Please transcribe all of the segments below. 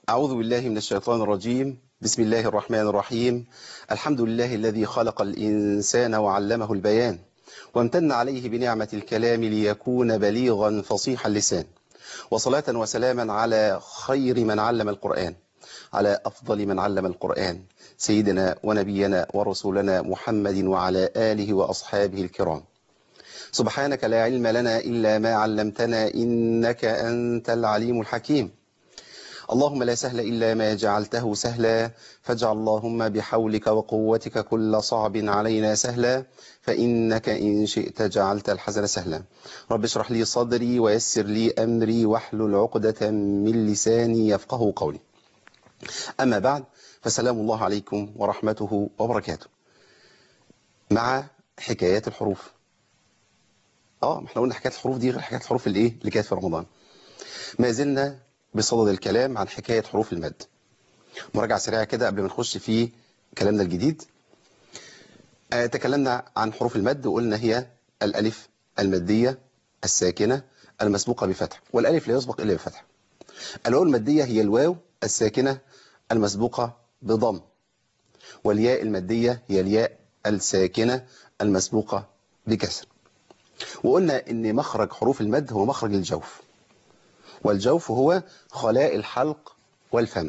أعوذ بالله من الشيطان الرجيم بسم الله الرحمن الرحيم الحمد لله الذي خلق الإنسان وعلمه البيان وامتن عليه بنعمة الكلام ليكون بليغا فصيح اللسان وصلاة وسلاما على خير من علم القرآن على أفضل من علم القرآن سيدنا ونبينا ورسولنا محمد وعلى آله وأصحابه الكرام سبحانك لا علم لنا إلا ما علمتنا إنك أنت العليم الحكيم اللهم لا سهل إلا ما جعلته سهلا فاجعل اللهم بحولك وقوتك كل صعب علينا سهلا فإنك إن شئت جعلت الحزن سهلا رب اشرح لي صدري ويسر لي أمري واحلل عقدة من لساني يفقه قولي أما بعد فسلام الله عليكم ورحمته وبركاته مع حكايات الحروف اه ما احنا قلنا حكايات الحروف دي غير حكايات الحروف الايه اللي كانت في رمضان ما زلنا بصدد الكلام عن حكاية حروف المد مراجعة سريعة كده قبل ما نخش في كلامنا الجديد آه تكلمنا عن حروف المد وقلنا هي الألف المادية الساكنة المسبوقة بفتح والألف لا يسبق إلا بفتح الواو المادية هي الواو الساكنة المسبوقة بضم والياء المادية هي الياء الساكنة المسبوقة بكسر وقلنا ان مخرج حروف المد هو مخرج الجوف والجوف هو خلاء الحلق والفم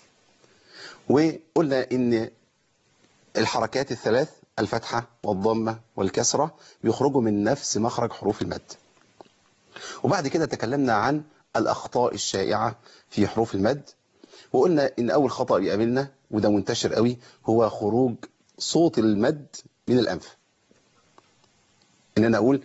وقلنا ان الحركات الثلاث الفتحة والضمة والكسرة بيخرجوا من نفس مخرج حروف المد وبعد كده تكلمنا عن الأخطاء الشائعة في حروف المد وقلنا ان أول خطأ بيقابلنا وده منتشر قوي هو خروج صوت المد من الأنف ان انا اقول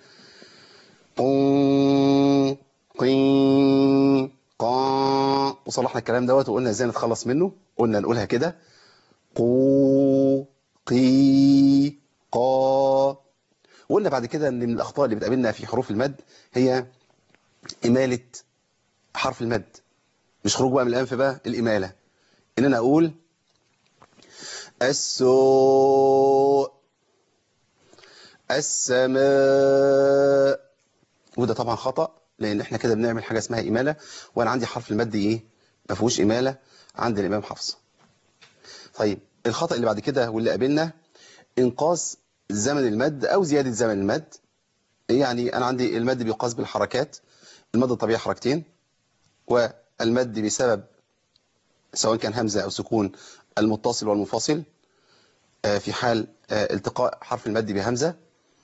قون قين قا وصلحنا الكلام دوت وقلنا ازاي نتخلص منه قلنا نقولها كده قو قي قا وقلنا بعد كده ان من الاخطاء اللي بتقابلنا في حروف المد هي اماله حرف المد مش خروج بقى من الانف بقى الاماله ان انا اقول السوء السماء وده طبعا خطأ لان احنا كده بنعمل حاجة اسمها إمالة وانا عندي حرف المد ايه ما فيهوش إمالة عند الإمام حفص طيب الخطأ اللي بعد كده واللي قابلنا انقاص زمن المد او زيادة زمن المد يعني انا عندي المد بيقاس بالحركات المد الطبيعي حركتين والمد بسبب سواء كان همزة او سكون المتصل والمنفصل في حال التقاء حرف المد بهمزة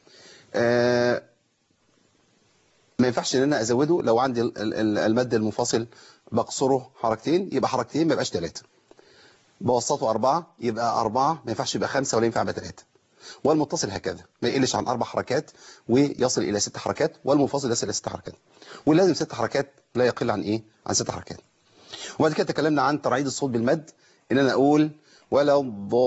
ما ينفعش ان انا ازوده لو عندي المد المنفصل بقصره حركتين يبقى حركتين ما يبقاش ثلاثة بوسطه أربعة يبقى أربعة ما ينفعش يبقى خمسة ولا ينفع يبقى ثلاثة والمتصل هكذا ما يقلش عن أربع حركات ويصل إلى ست حركات والمنفصل يصل إلى ست حركات ولازم ست حركات لا يقل عن إيه عن ست حركات وبعد كده تكلمنا عن ترعيد الصوت بالمد إن أنا أقول ولا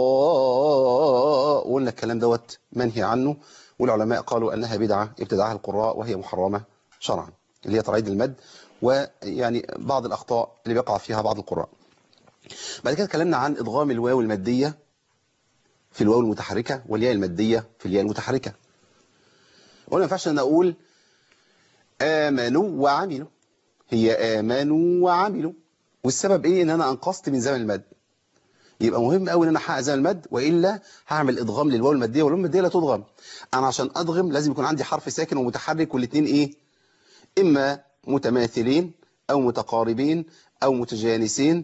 الضاء وقلنا الكلام دوت منهي عنه والعلماء قالوا أنها بدعة ابتدعها القراء وهي محرمة شرعا اللي هي ترعيد المد ويعني بعض الأخطاء اللي بيقع فيها بعض القراء بعد كده اتكلمنا عن إدغام الواو المادية في الواو المتحركة والياء المادية في الياء المتحركة ولا ما ينفعش أن أقول آمنوا وعملوا هي آمنوا وعملوا والسبب إيه إن أنا أنقصت من زمن المد يبقى مهم قوي ان انا احقق زمن المد والا هعمل ادغام للواو الماديه والواو الماديه لا تدغم انا عشان ادغم لازم يكون عندي حرف ساكن ومتحرك والاثنين ايه اما متماثلين او متقاربين او متجانسين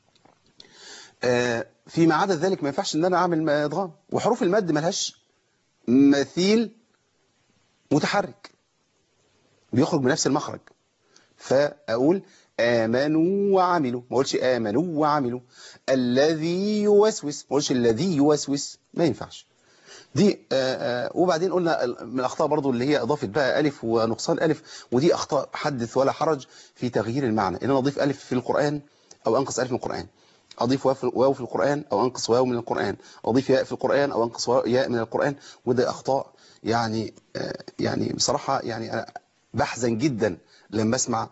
آه فيما عدا ذلك ما ينفعش ان انا اعمل ادغام وحروف المد ملهاش مثيل متحرك بيخرج من نفس المخرج فاقول آمنوا وعملوا ما اقولش آمنوا وعملوا الذي يوسوس ما اقولش الذي يوسوس ما ينفعش دي آآ آآ وبعدين قلنا من الأخطاء برضو اللي هي إضافة بقى ألف ونقصان ألف ودي أخطاء حدث ولا حرج في تغيير المعنى إن أنا أضيف ألف في القرآن أو أنقص ألف من القرآن أضيف واو في القرآن أو أنقص واو من القرآن أضيف ياء في القرآن أو أنقص ياء من القرآن وده أخطاء يعني يعني بصراحة يعني أنا بحزن جدا لما أسمع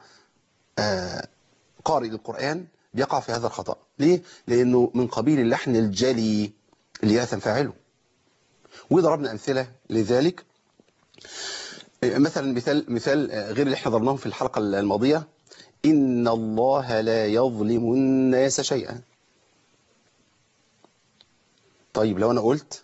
قارئ القرآن بيقع في هذا الخطأ ليه؟ لأنه من قبيل اللحن الجلي اللي يأثم فاعله وضربنا أمثلة لذلك مثلا مثال مثال غير اللي احنا ضربناه في الحلقة الماضية إن الله لا يظلم الناس شيئا طيب لو أنا قلت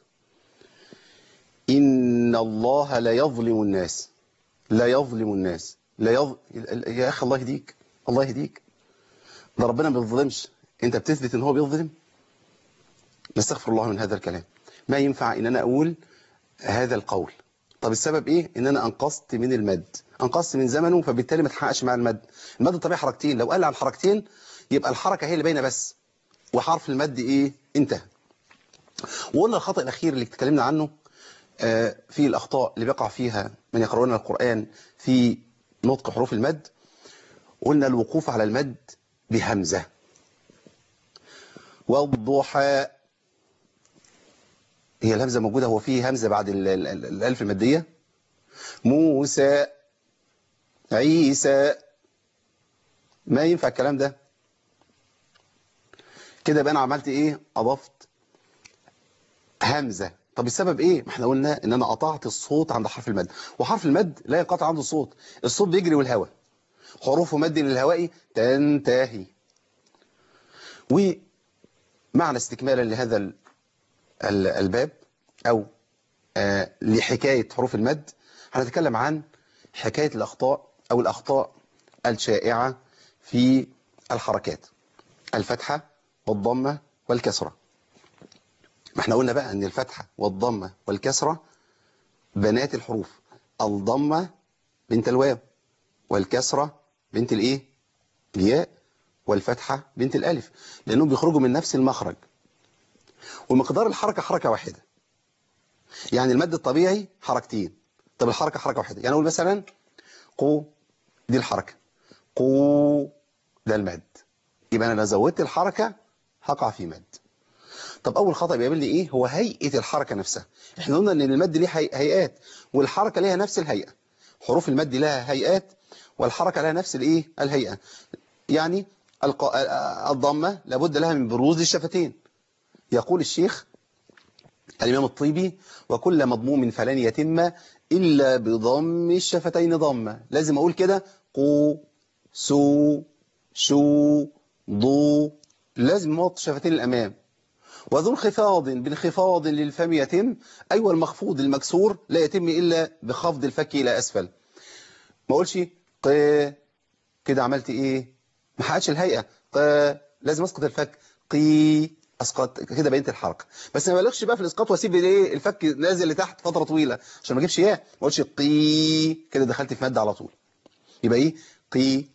إن الله لا يظلم الناس لا يظلم الناس لا يظ... يا أخي الله يهديك الله يهديك ده ربنا ما بيظلمش أنت بتثبت إن هو بيظلم نستغفر الله من هذا الكلام ما ينفع إن أنا أقول هذا القول طب السبب إيه إن أنا أنقصت من المد أنقصت من زمنه فبالتالي ما تحققش مع المد المد الطبيعي حركتين لو قال على الحركتين يبقى الحركة هي اللي باينه بس وحرف المد إيه انتهى وقلنا الخطأ الأخير اللي اتكلمنا عنه آه، في الأخطاء اللي بيقع فيها من يقرؤون القرآن في نطق حروف المد قلنا الوقوف على المد بهمزة والضحى هي الهمزة موجودة هو فيه همزة بعد ال- ال- ال- الألف المادية موسى عيسى ما ينفع الكلام ده كده يبقى انا عملت ايه اضفت همزة طب السبب ايه ما احنا قلنا ان انا قطعت الصوت عند حرف المد وحرف المد لا ينقطع عنده الصوت الصوت بيجري والهواء حروف مد للهواء تنتهي ومعنى استكمالا لهذا ال- ال- الباب او آه، لحكاية حروف المد هنتكلم عن حكاية الأخطاء أو الأخطاء الشائعة في الحركات الفتحة والضمة والكسرة ما احنا قلنا بقى ان الفتحة والضمة والكسرة بنات الحروف الضمة بنت الواو والكسرة بنت الايه الياء والفتحة بنت الالف لانهم بيخرجوا من نفس المخرج ومقدار الحركة حركة واحدة يعني المد الطبيعي حركتين طب الحركة حركة واحدة يعني اقول مثلا قو دي الحركة قو ده المد يبقى انا لو زودت الحركة هقع في مد طب اول خطأ بيقابلني ايه هو هيئة الحركة نفسها احنا قلنا ان المد ليه هي- هيئات والحركة ليها نفس الهيئة حروف المد لها هيئات والحركة لها نفس الايه الهيئة يعني الق- الضمة لابد لها من بروز الشفتين يقول الشيخ الإمام الطيبي وكل مضموم فلن يتم إلا بضم الشفتين ضمة لازم أقول كده قو سو شو ضو لازم نوط الشفتين الأمام وذو انخفاض بانخفاض للفم يتم أيوة المخفوض المكسور لا يتم إلا بخفض الفك إلى أسفل ما أقولش ق كده عملت إيه ما حققش الهيئة ق لازم أسقط الفك قي اسقط كده بينت الحركه بس ما بلغش بقى في الاسقاط واسيب الايه الفك نازل لتحت فتره طويله عشان ما اجيبش ياء ما اقولش قي كده دخلت في ماده على طول يبقى ايه قي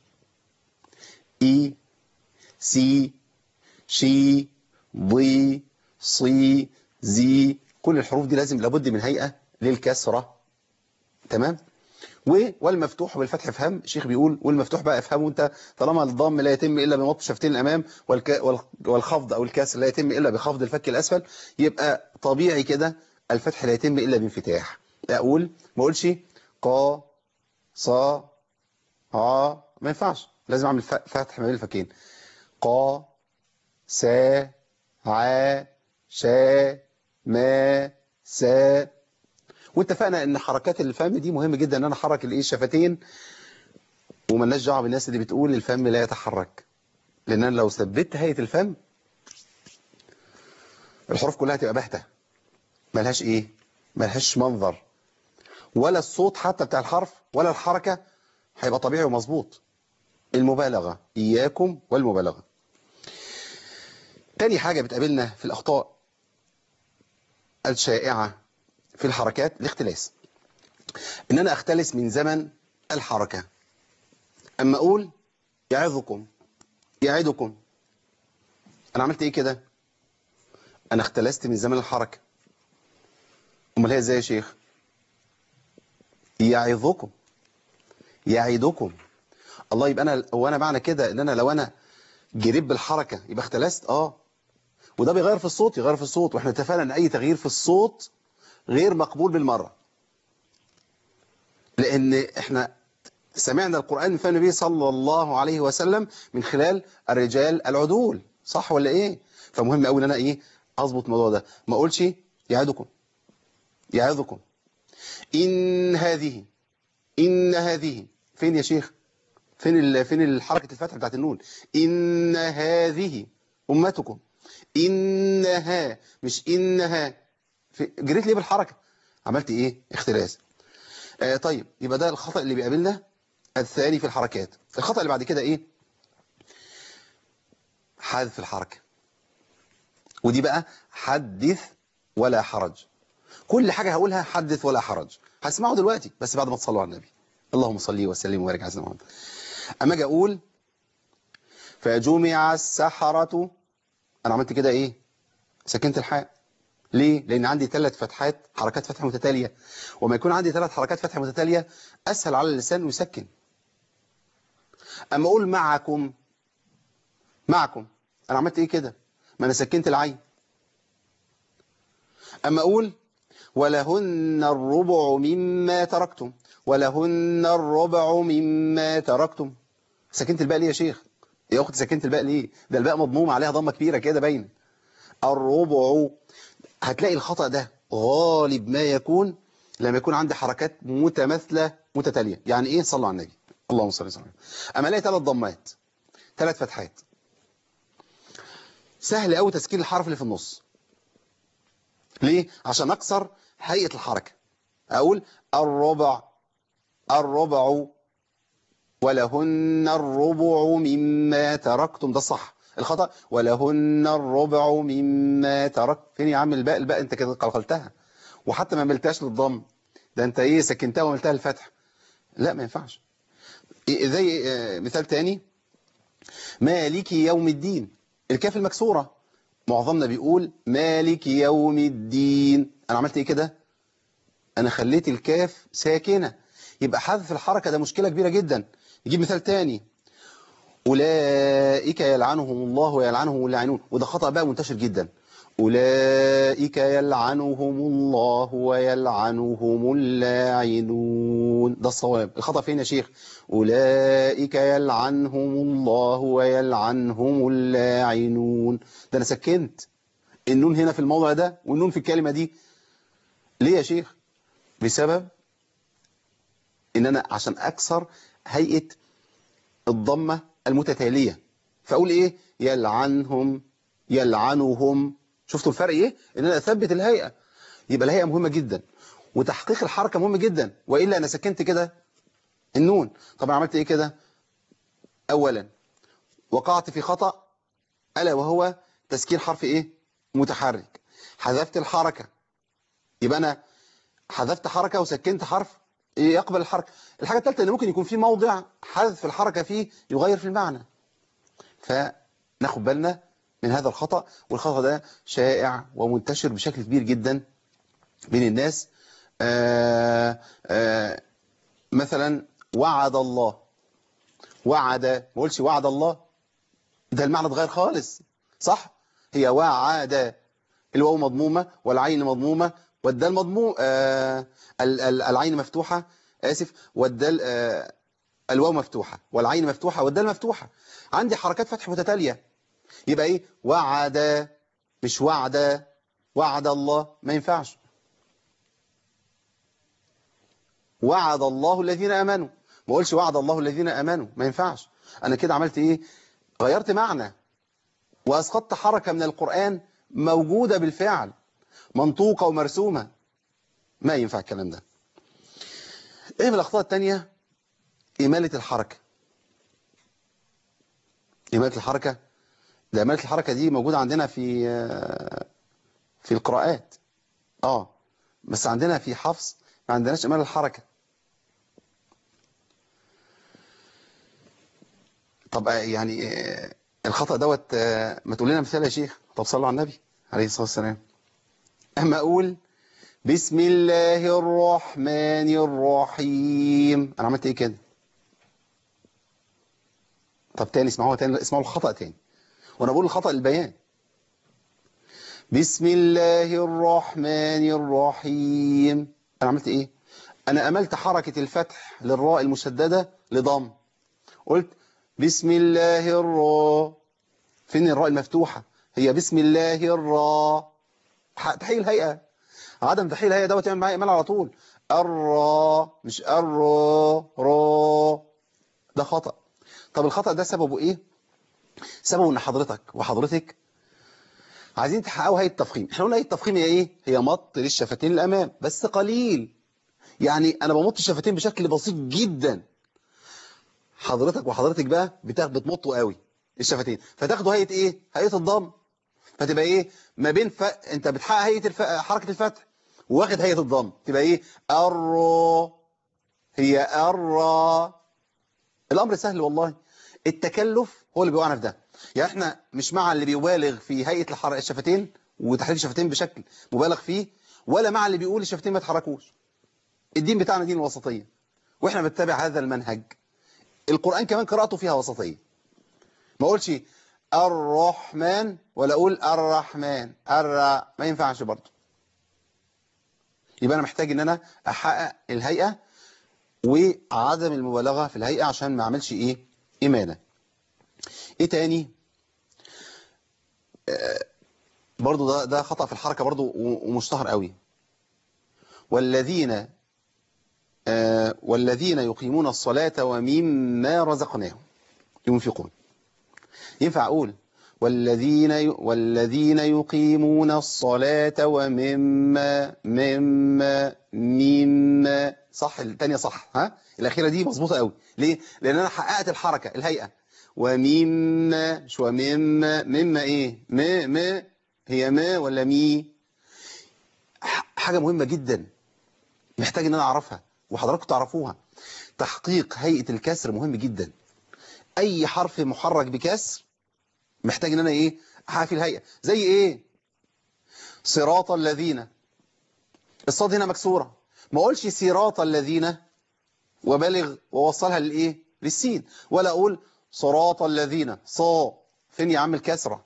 اي سي شي ضي صي زي كل الحروف دي لازم لابد من هيئه للكسره تمام و والمفتوح بالفتح افهم الشيخ بيقول والمفتوح بقى افهمه انت طالما الضم لا يتم الا بمط شفتين الامام والك... والخفض او الكسر لا يتم الا بخفض الفك الاسفل يبقى طبيعي كده الفتح لا يتم الا بانفتاح اقول ما اقولش ق ص ع ما ينفعش لازم اعمل فتح ما بين الفكين ق س ع ش ما س واتفقنا ان حركات الفم دي مهم جدا ان انا احرك الايه الشفتين ومالناش دعوه بالناس اللي بتقول الفم لا يتحرك لان انا لو ثبت هيئه الفم الحروف كلها هتبقى باهته ملهاش ايه ملهاش منظر ولا الصوت حتى بتاع الحرف ولا الحركه هيبقى طبيعي ومظبوط المبالغه اياكم والمبالغه تاني حاجه بتقابلنا في الاخطاء الشائعه في الحركات الاختلاس ان انا اختلس من زمن الحركة اما اقول يعظكم يعدكم انا عملت ايه كده انا اختلست من زمن الحركة امال هي ازاي يا شيخ يعظكم يعيدكم الله يبقى انا وانا معنى كده ان انا لو انا جريت بالحركة يبقى اختلست اه وده بيغير في الصوت يغير في الصوت واحنا اتفقنا ان اي تغيير في الصوت غير مقبول بالمرة لأن احنا سمعنا القرآن من فم النبي صلى الله عليه وسلم من خلال الرجال العدول صح ولا ايه فمهم قوي ان انا ايه اظبط الموضوع ده ما اقولش يعدكم يعظكم ان هذه ان هذه فين يا شيخ فين ال... فين الحركة الفتح بتاعت النون إن هذه أمتكم إنها مش إنها في... جريت ليه بالحركة عملت إيه اختلاس آه طيب يبقى ده الخطأ اللي بيقابلنا الثاني في الحركات الخطأ اللي بعد كده إيه حذف الحركة ودي بقى حدث ولا حرج كل حاجة هقولها حدث ولا حرج هسمعه دلوقتي بس بعد ما تصلوا على النبي اللهم صل وسلم وبارك على سيدنا محمد اما اجي اقول فجمع السحرة انا عملت كده ايه سكنت الحاء ليه لان عندي ثلاث فتحات حركات فتح متتالية وما يكون عندي ثلاث حركات فتح متتالية اسهل على اللسان ويسكن اما اقول معكم معكم انا عملت ايه كده ما انا سكنت العين اما اقول ولهن الربع مما تركتم ولهن الربع مما تركتم سكنت الباء ليه يا شيخ يا اخت سكنت الباء ليه ده الباء مضموم عليها ضمه كبيره كده باينه الربع هتلاقي الخطأ ده غالب ما يكون لما يكون عندي حركات متماثله متتاليه يعني ايه صلوا على النبي اللهم صل وسلم اما الاقي ثلاث ضمات ثلاث فتحات سهل قوي تسكين الحرف اللي في النص ليه عشان اكسر هيئه الحركه اقول الربع الربع ولهن الربع مما تركتم ده صح الخطأ ولهن الربع مما ترك فين يا عم الباء الباء انت كده قلقلتها وحتى ما ملتهاش للضم ده انت ايه سكنتها وملتها الفتح لا ما ينفعش إيه زي آه، مثال تاني مالك يوم الدين الكاف المكسورة معظمنا بيقول مالك يوم الدين انا عملت ايه كده انا خليت الكاف ساكنة يبقى حذف الحركة ده مشكلة كبيرة جدا نجيب مثال تاني أولئك يلعنهم الله ويلعنهم اللاعنون وده خطأ بقى منتشر جدا أولئك يلعنهم الله ويلعنهم اللاعنون ده الصواب الخطأ فين يا شيخ أولئك يلعنهم الله ويلعنهم اللاعنون ده أنا سكنت النون هنا في الموضع ده والنون في الكلمة دي ليه يا شيخ بسبب ان انا عشان اكسر هيئة الضمة المتتالية فاقول ايه يلعنهم يلعنهم شفتوا الفرق ايه ان انا اثبت الهيئة يبقى الهيئة مهمة جدا وتحقيق الحركة مهم جدا وإلا انا سكنت كده النون طب انا عملت ايه كده اولا وقعت في خطأ الا وهو تسكين حرف ايه متحرك حذفت الحركة يبقى انا حذفت حركة وسكنت حرف يقبل الحركة الحاجة الثالثة اللي ممكن يكون في موضع حذف الحركة فيه يغير في المعنى فناخد بالنا من هذا الخطأ والخطأ ده شائع ومنتشر بشكل كبير جدا بين الناس آآ آآ مثلا وعد الله وعد ما قولش وعد الله ده المعنى اتغير خالص صح هي وعد الواو مضمومة والعين مضمومة والدال مضموم آه العين مفتوحة آسف والدال آه الواو مفتوحة والعين مفتوحة والدال مفتوحة عندي حركات فتح متتالية يبقى ايه وعد مش وعد وعد الله ما ينفعش وعد الله الذين امنوا ما اقولش وعد الله الذين امنوا ما ينفعش انا كده عملت ايه غيرت معنى واسقطت حركة من القرآن موجودة بالفعل منطوقة ومرسومة ما ينفع الكلام ده ايه من الاخطاء التانية إمالة الحركة إمالة الحركة ده إمالة الحركة دي موجودة عندنا في في القراءات اه بس عندنا في حفص ما عندناش إمالة الحركة طب يعني الخطأ دوت ما تقول لنا مثال يا شيخ طب صلوا على النبي عليه الصلاة والسلام أما أقول بسم الله الرحمن الرحيم أنا عملت إيه كده طب تاني اسمعوها تاني اسمعوا الخطأ تاني وأنا بقول الخطأ للبيان بسم الله الرحمن الرحيم أنا عملت إيه أنا أملت حركة الفتح للراء المشددة لضم قلت بسم الله الراء فين الراء المفتوحة هي بسم الله الراء تحيي الهيئة عدم تحيي الهيئة دوت تعمل معايا إيمان على طول الراء مش الراء راء ده خطأ طب الخطأ ده سببه ايه سببه ان حضرتك وحضرتك عايزين تحققوا هيئه التفخيم احنا قلنا هيئه التفخيم هي ايه هي مط للشفتين الامام بس قليل يعني انا بمط الشفتين بشكل بسيط جدا حضرتك وحضرتك بقى بتاخد بتمطوا قوي الشفتين فتاخدوا هيئه ايه هيئه الضم فتبقى ايه ما بين ف... انت بتحقق هيئه الف... حركه الفتح واخد هيئه الضم تبقى ايه الر هي الر الامر سهل والله التكلف هو اللي بيوقعنا في ده يعني احنا مش مع اللي بيبالغ في هيئه الحر... الشفتين وتحريك الشفتين بشكل مبالغ فيه ولا مع اللي بيقول الشفتين ما يتحركوش الدين بتاعنا دين الوسطيه واحنا بنتبع هذا المنهج القرآن كمان قراءته فيها وسطية ما اقولش الرحمن ولا اقول الرحمن الر ما ينفعش برضه يبقى انا محتاج ان انا احقق الهيئة وعدم المبالغة في الهيئة عشان ما اعملش ايه امانة ايه تاني آه برضه ده ده خطأ في الحركة برضه ومشتهر قوي والذين آه والذين يقيمون الصلاة ومما رزقناهم ينفقون ينفع أقول والذين ي... والذين يقيمون الصلاة ومما مما مما صح الثانية صح ها الأخيرة دي مظبوطة قوي ليه لأن أنا حققت الحركة الهيئة ومما مش ومما مما إيه ما ما هي ما ولا مي حاجة مهمة جدا محتاج ان انا اعرفها وحضراتكم تعرفوها تحقيق هيئة الكسر مهم جدا اي حرف محرك بكسر محتاج ان انا ايه احقق الهيئة زي ايه صراط الذين الصاد هنا مكسورة ما اقولش صراط الذين وبلغ ووصلها للايه للسين ولا اقول صراط الذين صا فين يا عم الكسرة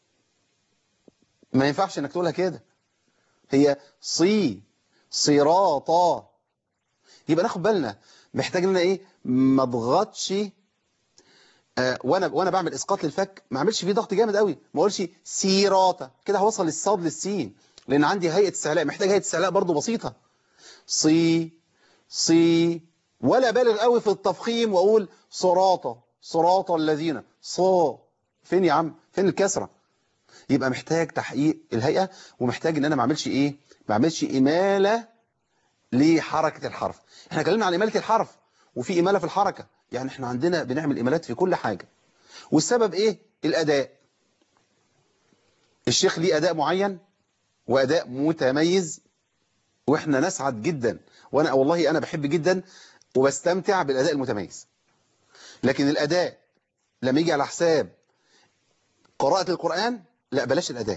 ما ينفعش انك تقولها كده هي صي صراطا يبقى ناخد بالنا محتاج لنا ايه ما اضغطش آه وانا وانا بعمل اسقاط للفك ما اعملش فيه ضغط جامد قوي ما اقولش سيراتا كده هوصل الصاد للسين لان عندي هيئه استعلاء محتاج هيئه استعلاء برضو بسيطه صي صي ولا بالغ قوي في التفخيم واقول صراطه صراط الذين صا فين يا عم فين الكسره يبقى محتاج تحقيق الهيئه ومحتاج ان انا ما اعملش ايه ما اعملش إمالة لحركة الحرف احنا اتكلمنا عن إمالة الحرف وفي إمالة في الحركة يعني احنا عندنا بنعمل إمالات في كل حاجة والسبب ايه الأداء الشيخ ليه أداء معين وأداء متميز واحنا نسعد جدا وانا والله انا بحب جدا وبستمتع بالأداء المتميز لكن الأداء لما يجي على حساب قراءة القرآن لا بلاش الأداء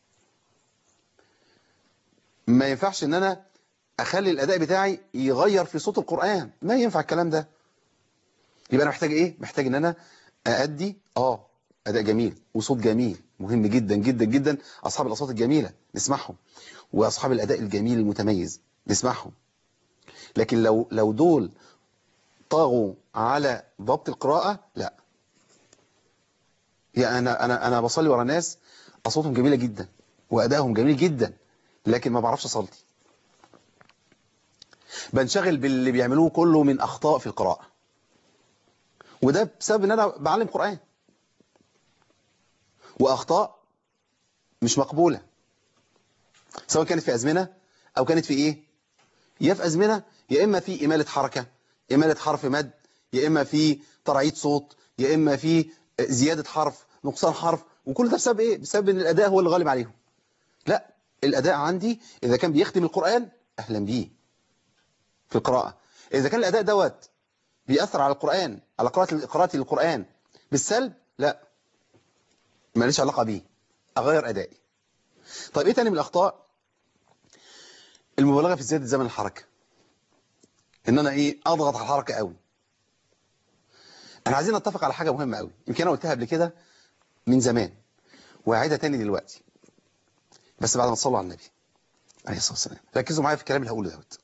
ما ينفعش ان انا اخلي الاداء بتاعي يغير في صوت القرآن ما ينفع الكلام ده يبقى انا محتاج ايه محتاج ان انا اادي اه اداء جميل وصوت جميل مهم جدا جدا جدا اصحاب الاصوات الجميلة نسمعهم واصحاب الاداء الجميل المتميز نسمعهم لكن لو لو دول طاغوا على ضبط القراءة لا يعني انا انا انا بصلي ورا ناس اصواتهم جميلة جدا وادائهم جميل جدا لكن ما بعرفش اصلي بنشغل باللي بيعملوه كله من اخطاء في القراءة وده بسبب ان انا بعلم قرآن واخطاء مش مقبولة سواء كانت في ازمنة او كانت في ايه يا في ازمنة يا اما في امالة حركة امالة حرف مد يا اما في ترعيد صوت يا اما في زيادة حرف نقصان حرف وكل ده بسبب ايه بسبب ان الاداء هو اللي غالب عليهم لا الأداء عندي إذا كان بيختم القرآن أهلا بيه في القراءة إذا كان الأداء دوت بيأثر على القرآن على قراءة قراءة القرآن بالسلب لا ماليش علاقة بيه أغير أدائي طيب إيه تاني من الأخطاء المبالغة في زيادة زمن الحركة إن أنا إيه أضغط على الحركة قوي احنا عايزين نتفق على حاجة مهمة قوي يمكن أنا قلتها قبل كده من زمان وهعيدها تاني دلوقتي بس بعد ما تصلوا على النبي عليه الصلاة والسلام ركزوا معايا في الكلام اللي هقوله دوت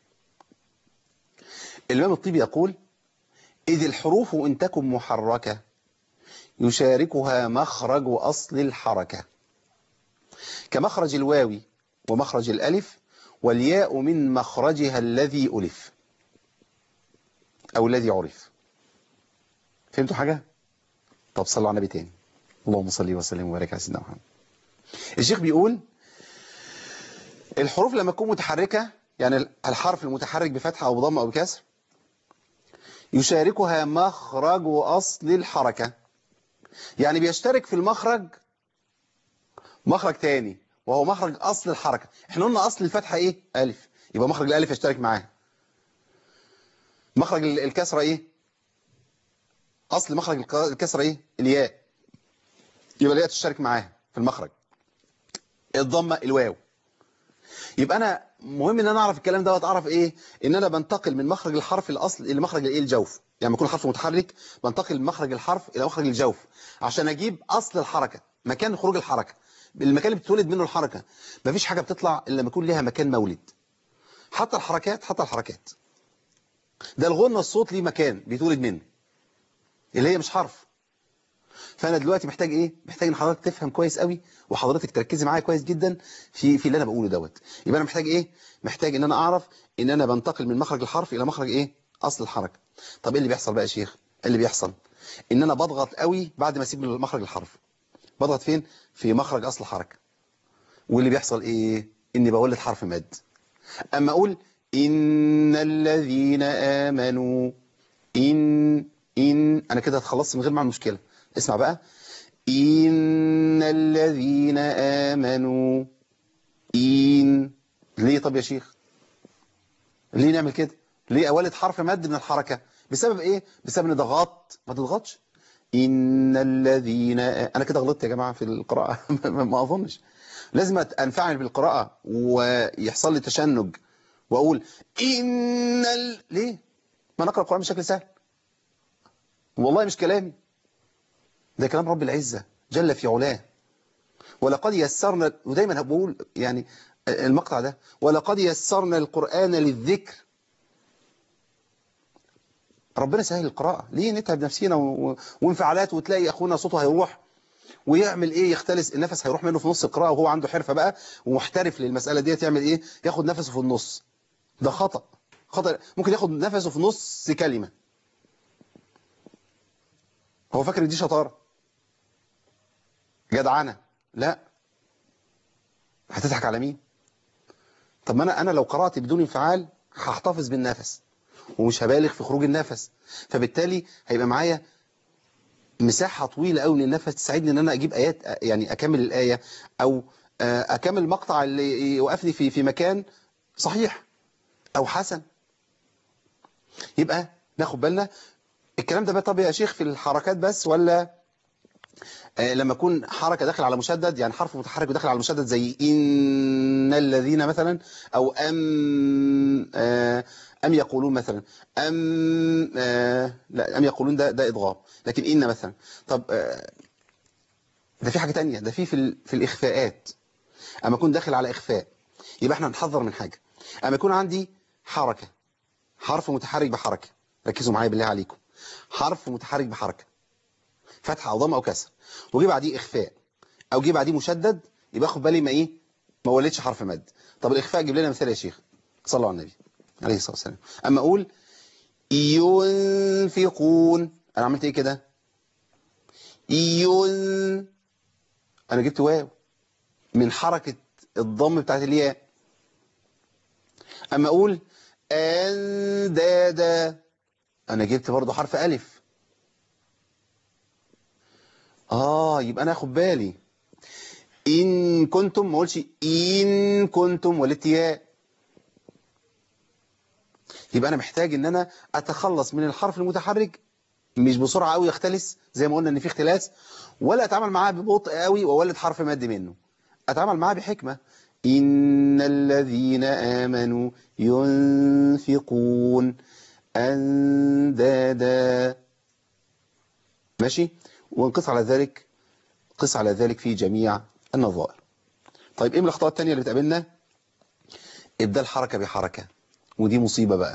الإمام الطيبي يقول إذ الحروف إن تكن محركة يشاركها مخرج أصل الحركة كمخرج الواو ومخرج الألف والياء من مخرجها الذي ألف أو الذي عرف فهمتوا حاجة طب صلوا على النبي تاني اللهم صل وسلم وبارك على سيدنا محمد الشيخ بيقول الحروف لما تكون متحركة يعني الحرف المتحرك بفتحة أو بضم أو بكسر يشاركها مخرج أصل الحركة يعني بيشترك في المخرج مخرج تاني وهو مخرج أصل الحركة احنا قلنا أصل الفتحة إيه؟ ألف يبقى مخرج الألف يشترك معاه مخرج الكسرة إيه؟ أصل مخرج الكسرة إيه؟ الياء يبقى الياء تشترك معاه في المخرج الضمة الواو يبقى أنا مهم ان انا اعرف الكلام دوت اعرف ايه ان انا بنتقل من مخرج الحرف الاصل الى مخرج الايه الجوف يعني لما يكون الحرف متحرك بنتقل من مخرج الحرف الى مخرج الجوف عشان اجيب اصل الحركه مكان خروج الحركه المكان اللي بتولد منه الحركه مفيش حاجه بتطلع الا لما يكون ليها مكان مولد حتى الحركات حتى الحركات ده الغنى الصوت ليه مكان بيتولد منه اللي هي مش حرف فانا دلوقتي محتاج ايه محتاج ان حضرتك تفهم كويس قوي وحضرتك تركزي معايا كويس جدا في في اللي انا بقوله دوت يبقى انا محتاج ايه محتاج ان انا اعرف ان انا بنتقل من مخرج الحرف الى مخرج ايه اصل الحركه طب ايه اللي بيحصل بقى يا شيخ إيه اللي بيحصل ان انا بضغط قوي بعد ما اسيب مخرج الحرف بضغط فين في مخرج اصل الحركه واللي بيحصل ايه اني بولد حرف مد اما اقول ان الذين امنوا ان ان انا كده اتخلصت من غير معنى المشكله اسمع بقى إن الذين آمنوا إن ليه طب يا شيخ ليه نعمل كده ليه أولد حرف مد من الحركة بسبب إيه بسبب إن ضغط ما تضغطش إن الذين أنا كده غلطت يا جماعة في القراءة ما أظنش لازم أنفعل بالقراءة ويحصل لي تشنج وأقول إن ال... ليه ما نقرأ القرآن بشكل سهل والله مش كلامي ده كلام رب العزة جل في علاه ولقد يسرنا ودايما بقول يعني المقطع ده ولقد يسرنا القرآن للذكر ربنا سهل القراءة ليه نتعب نفسينا و... وانفعالات وتلاقي أخونا صوته هيروح ويعمل ايه يختلس النفس هيروح منه في نص القراءة وهو عنده حرفة بقى ومحترف للمسألة ديت يعمل ايه ياخد نفسه في النص ده خطأ خطأ ممكن ياخد نفسه في نص كلمة هو فاكر دي شطارة جدعنة لا هتضحك على مين طب ما انا انا لو قرأت بدون انفعال هحتفظ بالنفس ومش هبالغ في خروج النفس فبالتالي هيبقى معايا مساحة طويلة قوي للنفس تساعدني ان انا اجيب ايات يعني اكمل الآية او اكمل المقطع اللي يوقفني في في مكان صحيح او حسن يبقى ناخد بالنا الكلام ده بقى طب يا شيخ في الحركات بس ولا آه لما يكون حركة داخل على مشدد يعني حرف متحرك وداخل على مشدد زي إن الذين مثلا أو أم آه أم يقولون مثلا أم آه لا أم يقولون ده ده إضغام لكن إن مثلا طب ده في حاجة تانية ده في في, في الإخفاءات أما يكون داخل على إخفاء يبقى احنا نحذر من حاجة أما يكون عندي حركة حرف متحرك بحركة ركزوا معايا بالله عليكم حرف متحرك بحركة فتحة أو ضم أو كسر وجي بعديه إخفاء أو جي بعديه مشدد يبقى خد بالي ما إيه ما ولدش حرف مد طب الإخفاء جيب لنا مثال يا شيخ صلوا على النبي عليه الصلاة والسلام أما أقول ينفقون أنا عملت إيه كده ين أنا جبت واو من حركة الضم بتاعت الياء أما أقول أندادا أنا جبت برضه حرف ألف آه يبقى أنا أخد بالي إن كنتم ما أقولش إن كنتم ولدت ياء يبقى أنا محتاج إن أنا أتخلص من الحرف المتحرك مش بسرعة قوي يختلس زي ما قلنا إن في اختلاس ولا أتعامل معاه ببطء قوي وأولد حرف مد منه أتعامل معاه بحكمة إن الذين آمنوا ينفقون أندادا ماشي ونقص على ذلك قص على ذلك في جميع النظائر طيب ايه من الاخطاء التانية اللي بتقابلنا ابدال حركة بحركة ودي مصيبة بقى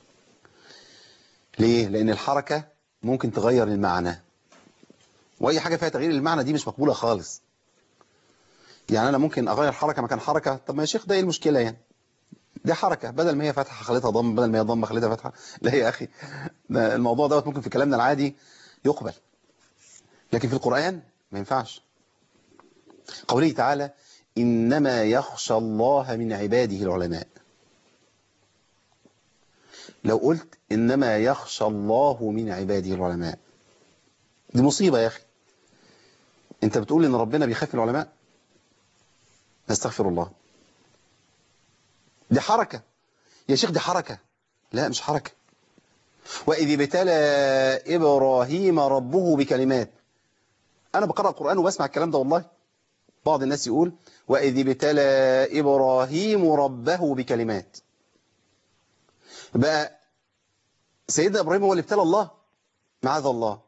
ليه لان الحركة ممكن تغير المعنى واي حاجة فيها تغيير المعنى دي مش مقبولة خالص يعني انا ممكن اغير حركة مكان حركة طب ما يا شيخ ده ايه المشكلة يعني دي حركة بدل ما هي فتحة خليتها ضم بدل ما هي ضم خليتها فتحة لا يا اخي ده الموضوع دوت ممكن في كلامنا العادي يقبل لكن في القرآن ما ينفعش قوله تعالى إنما يخشى الله من عباده العلماء لو قلت إنما يخشى الله من عباده العلماء دي مصيبة يا أخي أنت بتقول إن ربنا بيخاف العلماء نستغفر الله دي حركة يا شيخ دي حركة لا مش حركة وإذ ابتلى إبراهيم ربه بكلمات أنا بقرأ القرآن وبسمع الكلام ده والله بعض الناس يقول وإذ ابتلى إبراهيم ربه بكلمات بقى سيدنا إبراهيم هو اللي ابتلى الله معاذ الله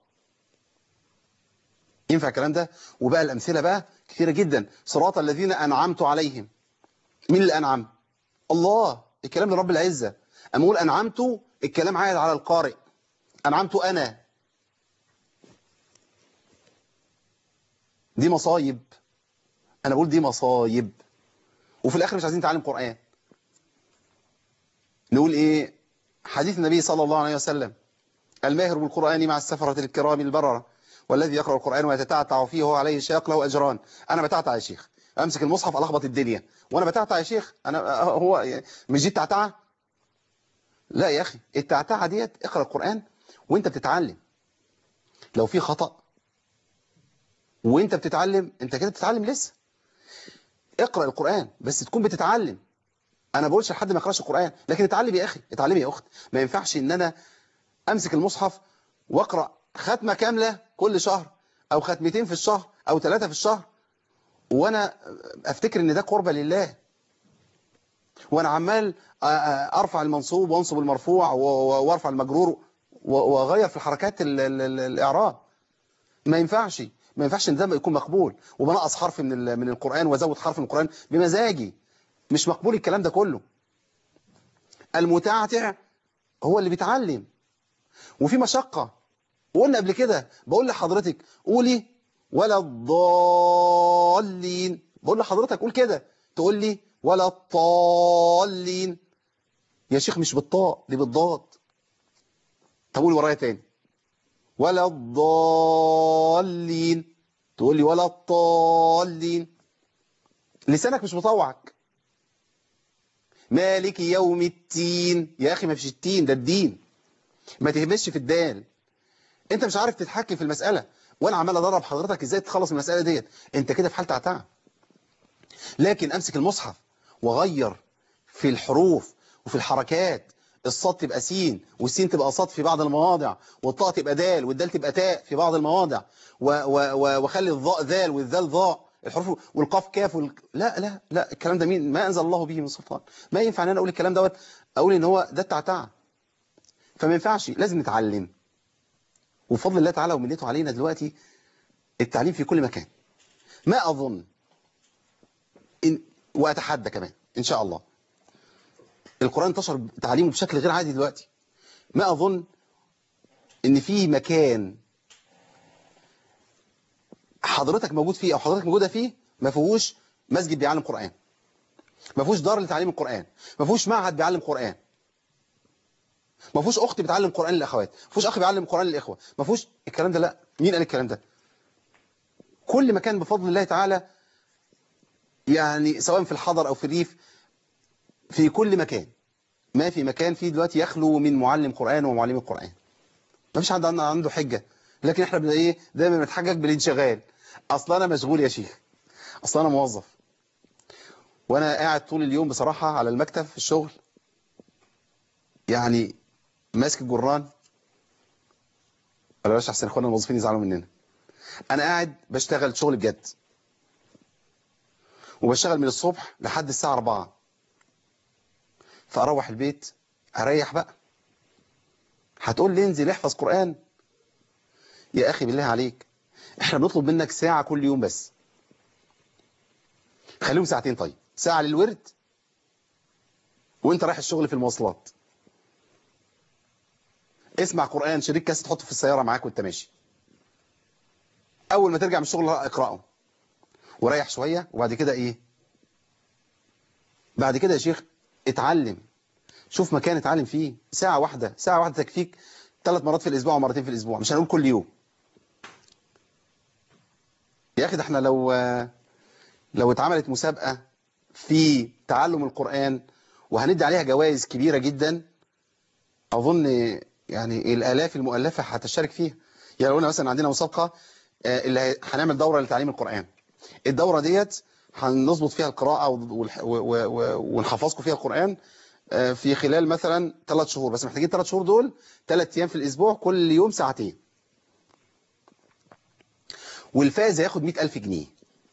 ينفع الكلام ده وبقى الأمثلة بقى كثيرة جدا صراط الذين أنعمت عليهم مين اللي أنعم الله الكلام لرب العزة أما أقول أنعمت الكلام عائد على القارئ أنعمت أنا دي مصايب أنا بقول دي مصايب وفي الآخر مش عايزين نتعلم قرآن نقول إيه حديث النبي صلى الله عليه وسلم الماهر بالقرآن مع السفرة الكرام البررة والذي يقرأ القرآن ويتتعتع فيه وهو عليه شاق له أجران أنا بتعتع يا شيخ أمسك المصحف ألخبط الدنيا وأنا بتعتع يا شيخ أنا هو مش دي التعتعة لا يا أخي التعتعة ديت اقرأ القرآن وانت بتتعلم لو في خطأ وانت بتتعلم انت كده بتتعلم لسه اقرأ القرآن بس تكون بتتعلم انا بقولش لحد ما يقراش القرآن لكن اتعلم يا اخي اتعلم يا اخت ما ينفعش ان انا امسك المصحف واقرأ ختمة كاملة كل شهر او ختمتين في الشهر او ثلاثة في الشهر وانا افتكر ان ده قربة لله وانا عمال ارفع المنصوب وانصب المرفوع وارفع المجرور واغير في الحركات ال ال ال الاعراب ما ينفعش ما ينفعش ان ده يكون مقبول وبنقص حرف من من القرآن وازود حرف من القرآن بمزاجي مش مقبول الكلام ده كله المتعتع هو اللي بيتعلم وفي مشقة وقلنا قبل كده بقول لحضرتك قولي ولا الضالين بقول لحضرتك قول كده تقول لي ولا الطالين يا شيخ مش بالطاء دي بالضاد طب قول ورايا تاني ولا الضالين تقول لي ولا الطالين لسانك مش مطوعك مالك يوم التين يا أخي ما فيش التين ده الدين ما تهمش في الدال انت مش عارف تتحكم في المسألة وانا عمال ادرب حضرتك ازاي تخلص من المسألة ديت انت كده في حالة عتاع لكن امسك المصحف واغير في الحروف وفي الحركات الصاد تبقى سين والسين تبقى صاد في بعض المواضع والطاء تبقى دال والدال تبقى تاء في بعض المواضع واخلي الضاء ذال والذال ضاء الحروف والقاف كاف وال... لا لا لا الكلام ده مين ما انزل الله به من سلطان ما ينفع ان انا اقول الكلام دوت اقول ان هو ده التعتع فما ينفعش لازم نتعلم وبفضل الله تعالى ومنته علينا دلوقتي التعليم في كل مكان ما اظن إن واتحدى كمان ان شاء الله القرآن انتشر تعليمه بشكل غير عادي دلوقتي ما أظن إن في مكان حضرتك موجود فيه أو حضرتك موجودة فيه ما فيهوش مسجد بيعلم قرآن ما فيهوش دار لتعليم القرآن ما فيهوش معهد بيعلم قرآن ما فيهوش أخت بتعلم قرآن للأخوات ما فيهوش أخ بيعلم قرآن للإخوة ما فيهوش الكلام ده لا مين قال الكلام ده كل مكان بفضل الله تعالى يعني سواء في الحضر أو في الريف في كل مكان ما في مكان فيه دلوقتي يخلو من معلم قرآن ومعلم القرآن ما فيش حد عنده حجة لكن احنا بدا ايه دايما بنتحجج بالانشغال اصلا انا مشغول يا شيخ اصلا انا موظف وانا قاعد طول اليوم بصراحة على المكتب في الشغل يعني ماسك الجران ولا بلاش احسن اخوانا الموظفين يزعلوا مننا انا قاعد بشتغل شغل بجد وبشتغل من الصبح لحد الساعة 4 فأروح البيت أريح بقى هتقول لي انزل احفظ قرآن يا أخي بالله عليك احنا بنطلب منك ساعة كل يوم بس خليهم ساعتين طيب ساعة للورد وانت رايح الشغل في المواصلات اسمع قرآن شريك كاس تحطه في السيارة معاك وانت ماشي أول ما ترجع من الشغل اقرأه وريح شوية وبعد كده ايه بعد كده يا شيخ اتعلم شوف مكان اتعلم فيه ساعة واحدة ساعة واحدة تكفيك ثلاث مرات في الأسبوع ومرتين في الأسبوع مش هنقول كل يوم يا أخي ده احنا لو لو اتعملت مسابقة في تعلم القرآن وهندي عليها جوائز كبيرة جدا أظن يعني الآلاف المؤلفة هتشترك فيها يعني لو قلنا مثلا عندنا مسابقة آه، اللي هي- هنعمل دورة لتعليم القرآن الدورة ديت هنظبط فيها القراءة والح- و- و- و- ونحفظكم فيها القرآن آه، في خلال مثلا ثلاث شهور بس محتاجين ثلاث شهور دول ثلاث أيام في الأسبوع كل يوم ساعتين والفائز هياخد 100000 جنيه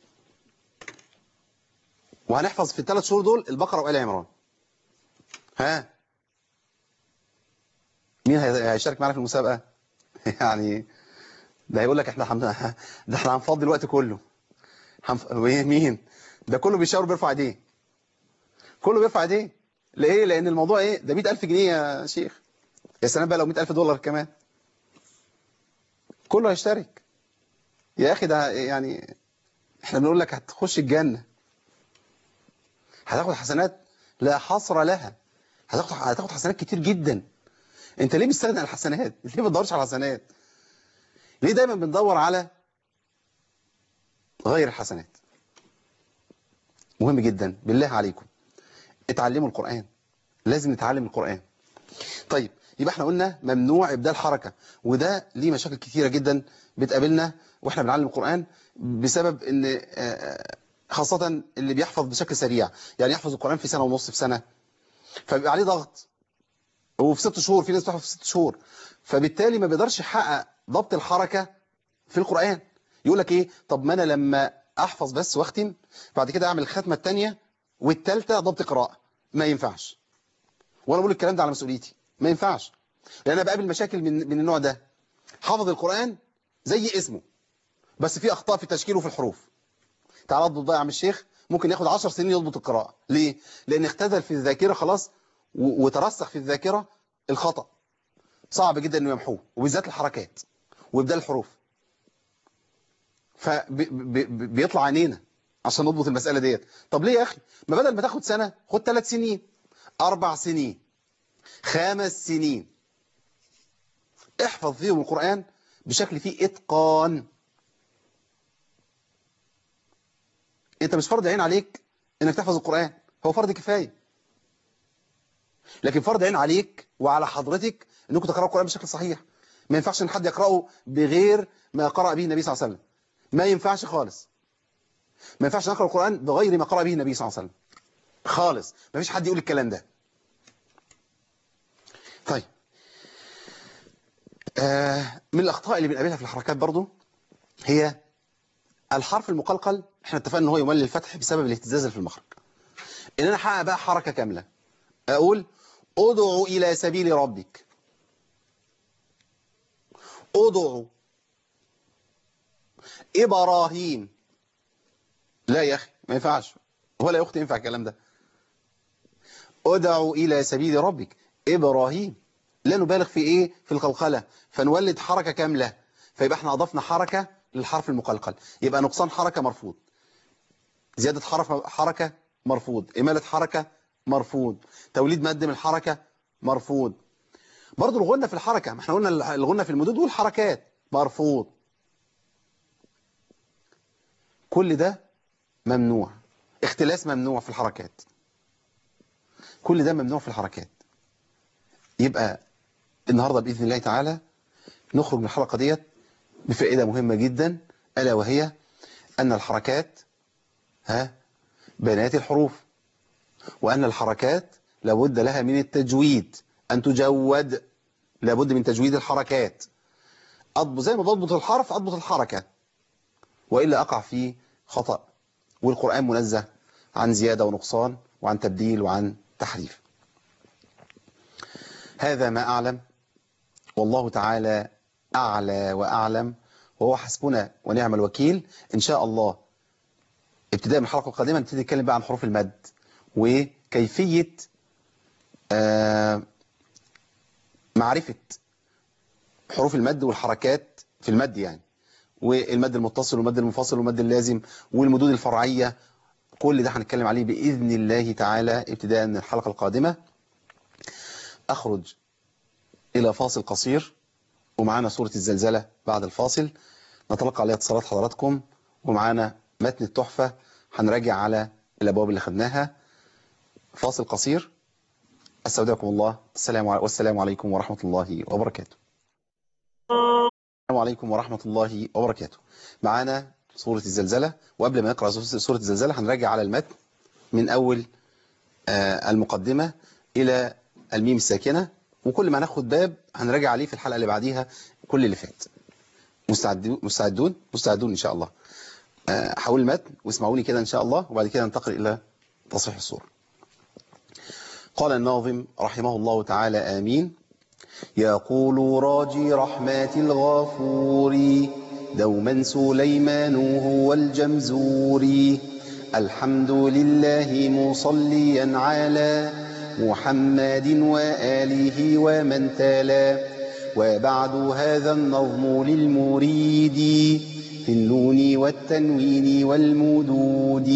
وهنحفظ في الثلاث شهور دول البقرة وآل عمران ها مين هي- هيشارك معانا في المسابقة يعني ده هيقول لك احنا حم... ده احنا هنفضي الوقت كله هنف... مين ده كله بيشاور بيرفع ايديه كله بيرفع ايديه ليه لان الموضوع ايه ده 100000 جنيه يا شيخ يا سلام بقى لو 100000 دولار كمان كله هيشترك يا اخي ده يعني احنا بنقول لك هتخش الجنة هتاخد حسنات لا حصر لها هتاخد هتاخد حسنات كتير جدا انت ليه مستغني عن الحسنات ليه ما بتدورش على الحسنات ليه دايما بندور على غير الحسنات مهم جدا بالله عليكم اتعلموا القرآن لازم نتعلم القرآن طيب يبقى احنا قلنا ممنوع ابدال حركة وده ليه مشاكل كتيرة جدا بتقابلنا واحنا بنعلم القرآن بسبب ان آه، آه، خاصة اللي بيحفظ بشكل سريع يعني يحفظ القرآن في سنة ونص في سنة فبيبقى عليه ضغط وفي ست شهور في ناس بتحفظ في ست شهور فبالتالي ما بيقدرش يحقق ضبط الحركة في القرآن يقول لك ايه طب ما انا لما احفظ بس واختم بعد كده اعمل الختمة الثانيه والثالثه ضبط قراءة ما ينفعش وانا بقول الكلام ده على مسؤوليتي ما ينفعش لان انا بقابل مشاكل من من النوع ده حافظ القرآن زي اسمه بس في اخطاء في التشكيل وفي الحروف تعال اضبط بقى يا عم الشيخ ممكن ياخد 10 سنين يضبط القراءة ليه لان اختزل في الذاكرة خلاص و- وترسخ في الذاكرة الخطأ صعب جدا انه يمحوه وبالذات الحركات وابدال الحروف فبيطلع عينينا عشان نضبط المسألة ديت طب ليه يا أخي ما بدل ما تاخد سنة خد ثلاث سنين أربع سنين خمس سنين احفظ فيهم القرآن بشكل فيه إتقان انت مش فرض عين عليك انك تحفظ القرآن هو فرض كفاية لكن فرض عين عليك وعلى حضرتك انكم تقرأوا القرآن بشكل صحيح ما ينفعش ان حد يقرأه بغير ما قرأ به النبي صلى الله عليه وسلم ما ينفعش خالص ما ينفعش نقرأ القرآن بغير ما قرأ به النبي صلى الله عليه وسلم خالص ما فيش حد يقول الكلام ده طيب آه من الأخطاء اللي بنقابلها في الحركات برضو هي الحرف المقلقل احنا اتفقنا ان هو يمل الفتح بسبب الاهتزاز اللي في المخرج ان انا احقق بقى حركة كاملة اقول ادعو الى سبيل ربك ادعو ابراهيم لا يا اخي ما ينفعش ولا يا اختي ينفع الكلام ده ادعو الى سبيل ربك ابراهيم لا نبالغ في ايه في القلقله فنولد حركه كامله فيبقى احنا اضفنا حركه للحرف المقلقل يبقى نقصان حركه مرفوض زياده حرف حركه مرفوض اماله حركه مرفوض توليد مد من الحركه مرفوض برضه الغنة في الحركة ما احنا قلنا الغنة في المدود والحركات مرفوض كل ده ممنوع اختلاس ممنوع في الحركات كل ده ممنوع في الحركات يبقى النهاردة بإذن الله تعالى نخرج من الحلقة ديت بفائدة مهمة جدا ألا وهي أن الحركات ها بنات الحروف وأن الحركات لابد لها من التجويد أن تجود لابد من تجويد الحركات أضبط زي ما بضبط الحرف أضبط الحركة وإلا أقع في خطأ والقرآن منزه عن زيادة ونقصان وعن تبديل وعن تحريف هذا ما أعلم والله تعالى أعلى وأعلم وهو حسبنا ونعم الوكيل إن شاء الله ابتداء من الحلقة القادمة نبتدي نتكلم بقى عن حروف المد وكيفية آه معرفة حروف المد والحركات في المد يعني والمد المتصل والمد المنفصل والمد اللازم والمدود الفرعية كل ده هنتكلم عليه بإذن الله تعالى ابتداء من الحلقة القادمة أخرج إلى فاصل قصير ومعانا سورة الزلزلة بعد الفاصل نتلقى عليها اتصالات حضراتكم ومعانا متن التحفة هنراجع على الأبواب اللي خدناها فاصل قصير استودعكم الله السلام عليكم والسلام عليكم ورحمة الله وبركاته السلام عليكم ورحمة الله وبركاته معانا سورة الزلزلة وقبل ما نقرأ سورة الزلزلة هنراجع على المتن من أول آه المقدمة إلى الميم الساكنة وكل ما ناخد باب هنراجع عليه في الحلقة اللي بعديها كل اللي فات مستعدون مستعدون مستعدون إن شاء الله هقول المتن واسمعوني كده إن شاء الله وبعد كده ننتقل إلى تصحيح الصورة قال الناظم رحمه الله تعالى آمين يقول راجي رحمات الغفور دوما سليمان هو الجمزوري الحمد لله مصليا على محمد وآله ومن تلا وبعد هذا النظم للمريد في النون والتنوين والمدود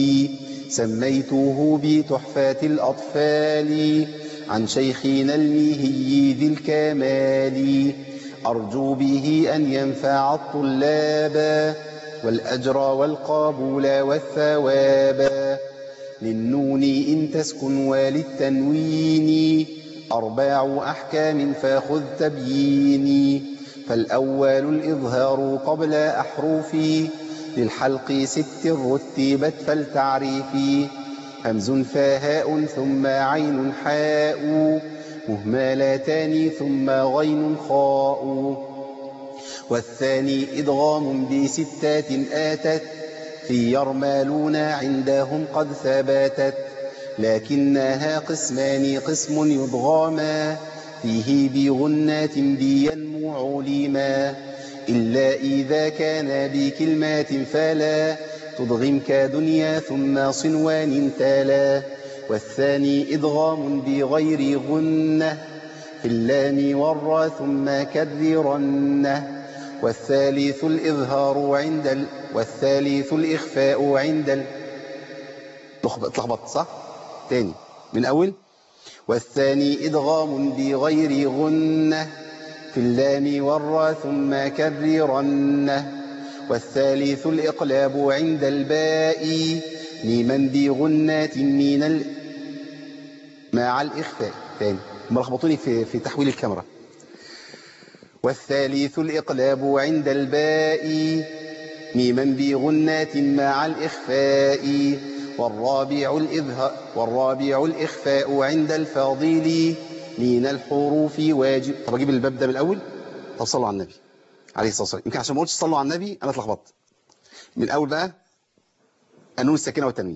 سميته بتحفات الأطفال عن شيخنا المهي ذي الكمال أرجو به أن ينفع الطلاب والأجر والقبول والثواب للنون إن تسكن وللتنوين أرباع أحكام فخذ تبييني فالأول الإظهار قبل أحرفي للحلق ست رتبت فالتعريف همز فهاء ثم عين حاء مهملتان ثم غين خاء والثاني إدغام بستات آتت في يرمالون عندهم قد ثبتت لكنها قسمان قسم يضغاما فيه بغنات بينمو علما إلا إذا كان بكلمات فلا تضغم كدنيا ثم صنوان تالا والثاني إدغام بغير غنة في اللام والرا ثم كررنه والثالث الإظهار عند ال... والثالث الإخفاء عند ال... اتلخبطت صح؟ تاني من أول والثاني إدغام بغير غنة في اللام والرا ثم كررنه والثالث الإقلاب عند الباء ميما بغنات من ال... مع الإخفاء تاني هم لخبطوني في, في تحويل الكاميرا والثالث الإقلاب عند الباء ميما بغنات مع الإخفاء والرابع الإظهار والرابع الإخفاء عند الفاضل من الحروف واجب طب أجيب الباب ده بالأول طب صلوا على النبي عليه الصلاة والسلام يمكن عشان ما قلتش صلوا على النبي أنا اتلخبطت من الأول بقى النون الساكنة والتنوين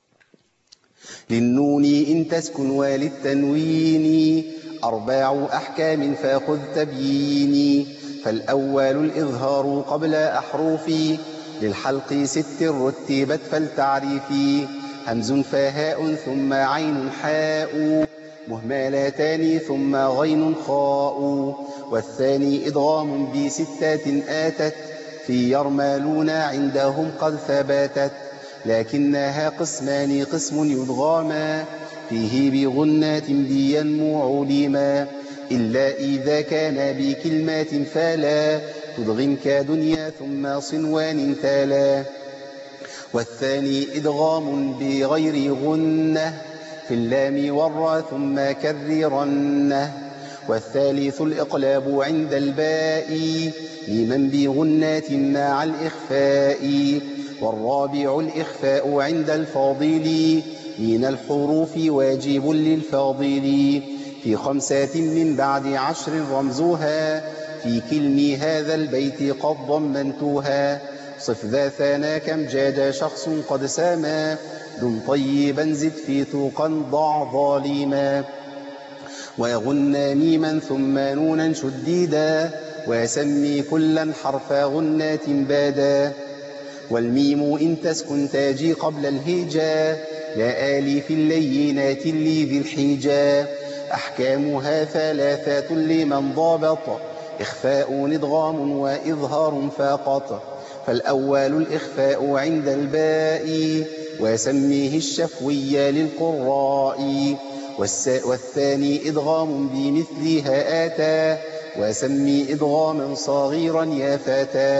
للنون إن تسكن وللتنوين أرباع أحكام فخذ تبييني فالأول الإظهار قبل أحرفي للحلق ست رتبت فالتعريفي همز فهاء ثم عين حاء مهملتان ثم غين خاء والثاني إدغام بستات آتت في يرمالون عندهم قد ثبتت لكنها قسمان قسم يدغاما فيه بغنات بينمو علما إلا إذا كان بكلمات فلا تدغم كدنيا ثم صنوان تالا والثاني إدغام بغير غنة في اللام والرا ثم كررنه والثالث الإقلاب عند الباء لمن بغنات مع الإخفاء والرابع الإخفاء عند الفاضل من الحروف واجب للفاضل في خمسات من بعد عشر رمزها في كلم هذا البيت قد ضمنتها صف ذا ثنا كم جاد شخص قد ساما دم طيبا زد في ثوقا ضع ظالما ويغنى ميما ثم نونا شديدا ويسمي كلا حرف غنات بادا والميم إن تسكن تاجي قبل الهجا لا آلي في اللينات اللي ذي الحجا أحكامها ثلاثات لمن ضابط إخفاء ندغام وإظهار فاقط فالأول الإخفاء عند الباء ويسميه الشفوي للقراء والثاني إدغام بمثلها آتى وسمي إدغاما صغيرا يا فتى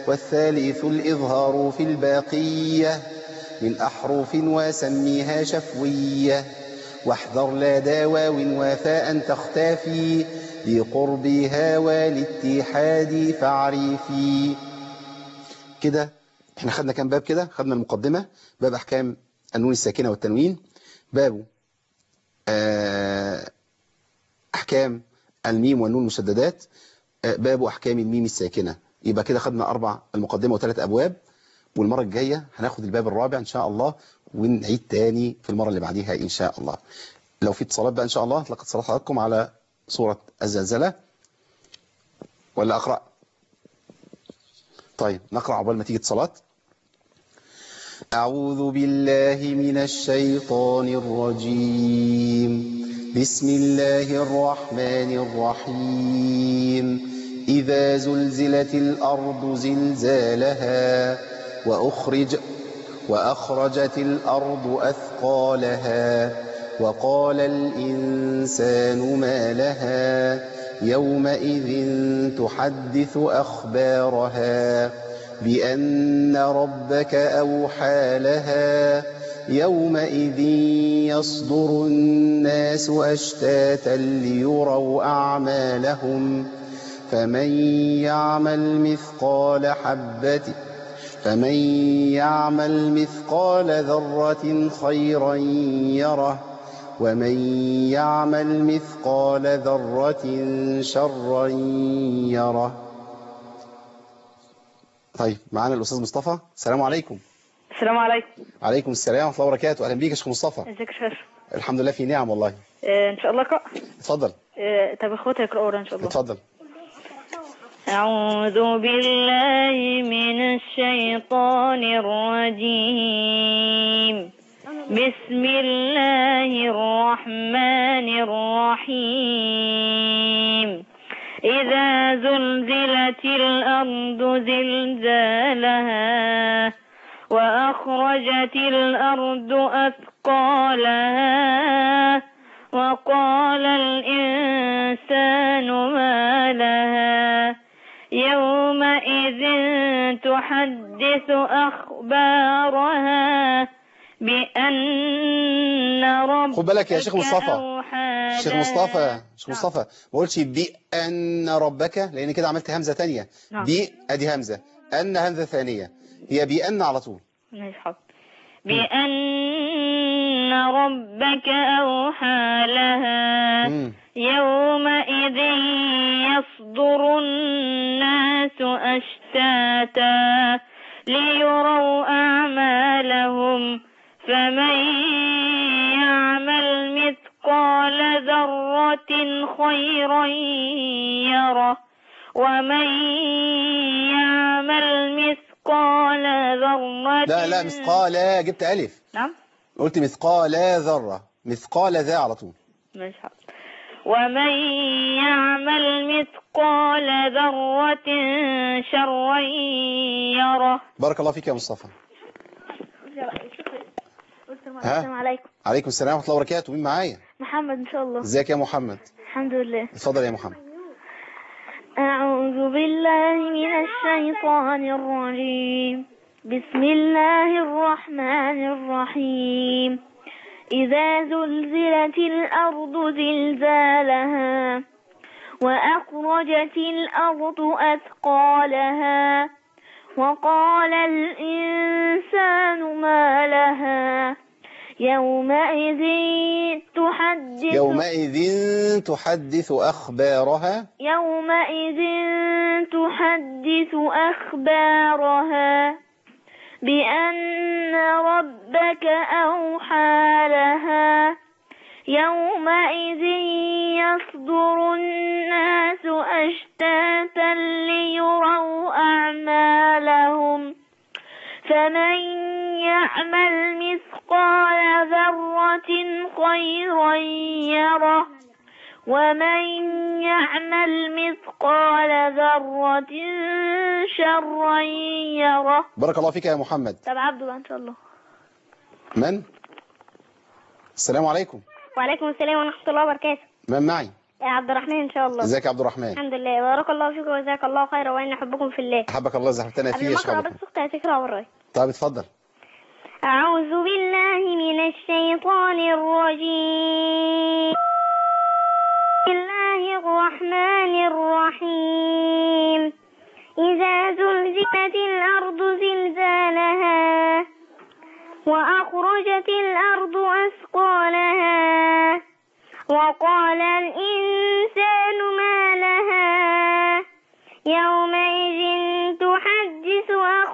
والثالث الإظهار في الباقية من أحرف وسميها شفوية واحذر لا داواو وفاء تختفي لقربها والاتحاد فاعرفي كده احنا خدنا كام باب كده خدنا المقدمة باب أحكام النون الساكنة والتنوين باب آه، أحكام الميم والنون المشددات آه، باب أحكام الميم الساكنة يبقى كده خدنا أربع المقدمة وثلاث أبواب والمرة الجاية هناخد الباب الرابع إن شاء الله ونعيد تاني في المرة اللي بعديها إن شاء الله لو في اتصالات بقى إن شاء الله لقد صلاة حضراتكم على سورة الزلزلة ولا أقرأ طيب نقرأ عقبال ما تيجي اتصالات أعوذ بالله من الشيطان الرجيم بسم الله الرحمن الرحيم إذا زلزلت الأرض زلزالها وأخرج وأخرجت الأرض أثقالها وقال الإنسان ما لها يومئذ تحدث أخبارها بأن ربك أوحى لها يومئذ يصدر الناس أشتاتا ليروا أعمالهم فمن يعمل مثقال حبة فمن يعمل مثقال ذرة خيرا يره ومن يعمل مثقال ذرة شرا يره طيب معانا الأستاذ مصطفى السلام عليكم السلام عليكم عليكم السلام ورحمة الله وبركاته أهلا بيك يا شيخ مصطفى ازيك يا شيخ الحمد لله في نعم والله آه، ان شاء الله اقرا اتفضل آه، طب اخواتي يقراوا ان شاء الله اتفضل أعوذ بالله من الشيطان الرجيم بسم الله الرحمن الرحيم إذا زلزلت الأرض زلزالها وأخرجت الأرض أثقالها وقال الإنسان ما لها يومئذ تحدث أخبارها بأن ربك خد بالك يا شيخ مصطفى. أوحى شيخ لها. مصطفى شيخ نعم. مصطفى ما قلتش بأن ربك لأن كده عملت همزة تانية نعم. بي أدي همزة أن همزة ثانية هي بأن على طول ماشي حاضر بأن ربك أوحى لها مم. يومئذ يصدر الناس أشتاتا ليروا أعمالهم فمن يعمل مثقال ذرة خيرا يره ومن يعمل مثقال ذرة لا لا مثقال جبت ألف نعم قلت مثقال ذرة مثقال ذا على طول ماشي حاضر ومن يعمل مثقال ذرة شرا يره بارك الله فيك يا مصطفى ها؟ السلام عليكم عليكم السلام ورحمة الله وبركاته مين معايا محمد إن شاء الله ازيك يا محمد الحمد لله اتفضل يا محمد أعوذ بالله من الشيطان الرجيم بسم الله الرحمن الرحيم إذا زلزلت الأرض زلزالها وأخرجت الأرض أثقالها وقال الإنسان ما لها يومئذ تحدث يومئذ تحدث أخبارها يومئذ تحدث أخبارها بأن ربك أوحى لها يومئذ يصدر الناس أشتاتا ليروا أعمالهم فمن يعمل مثقال ذرة خيرا يره ومن يعمل مثقال ذرة شرا يره بارك الله فيك يا محمد طب عبده بقى إن شاء الله من السلام عليكم وعليكم السلام ورحمة الله وبركاته من معي عبد الرحمن إن شاء الله ازيك يا عبد الرحمن الحمد لله بارك الله فيكم وجزاك الله خيرا وإن أحبكم في الله حبك الله زحفتنا فيه قبل يا ما شيخ أقرأ عبد بس الرحمن أختي هتقرأ ورايا طيب اتفضل أعوذ بالله من الشيطان الرجيم بسم الله الرحمن الرحيم إذا زلزلت الأرض زلزالها وأخرجت الأرض أثقالها وقال الإنسان ما لها يومئذ تحدث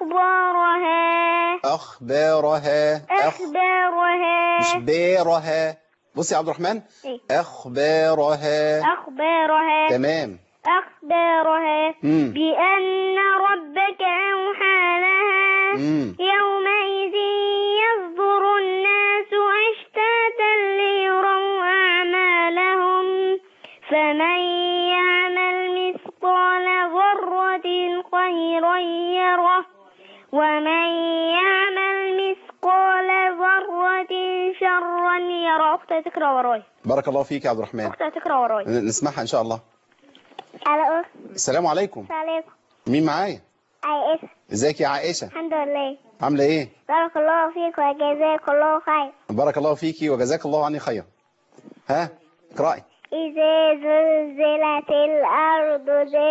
أخبارها اخبارها اخ أخبارها مش بيرها بصي يا عبد الرحمن إيه؟ اخبارها أخبارها تمام أخبارها امم بأن ربك أوحى لها امم يومئذ يصدر الناس أشتاتا ليروا أعمالهم فمن يعمل مثقال ذرة خيرا يره ومن يعمل مثقال ذرة شرا يره أختي تقرأ وراي بارك الله فيك يا عبد الرحمن أختي تقرأ وراي ن- نسمعها ان شاء الله ألو السلام عليكم السلام عليكم مين معايا عائشة ازيك يا عائشه الحمد لله عامله ايه بارك الله فيك وجزاك الله خير بارك الله فيكي وجزاك الله عني خيرا ها اقراي إذا زلزلت الأرض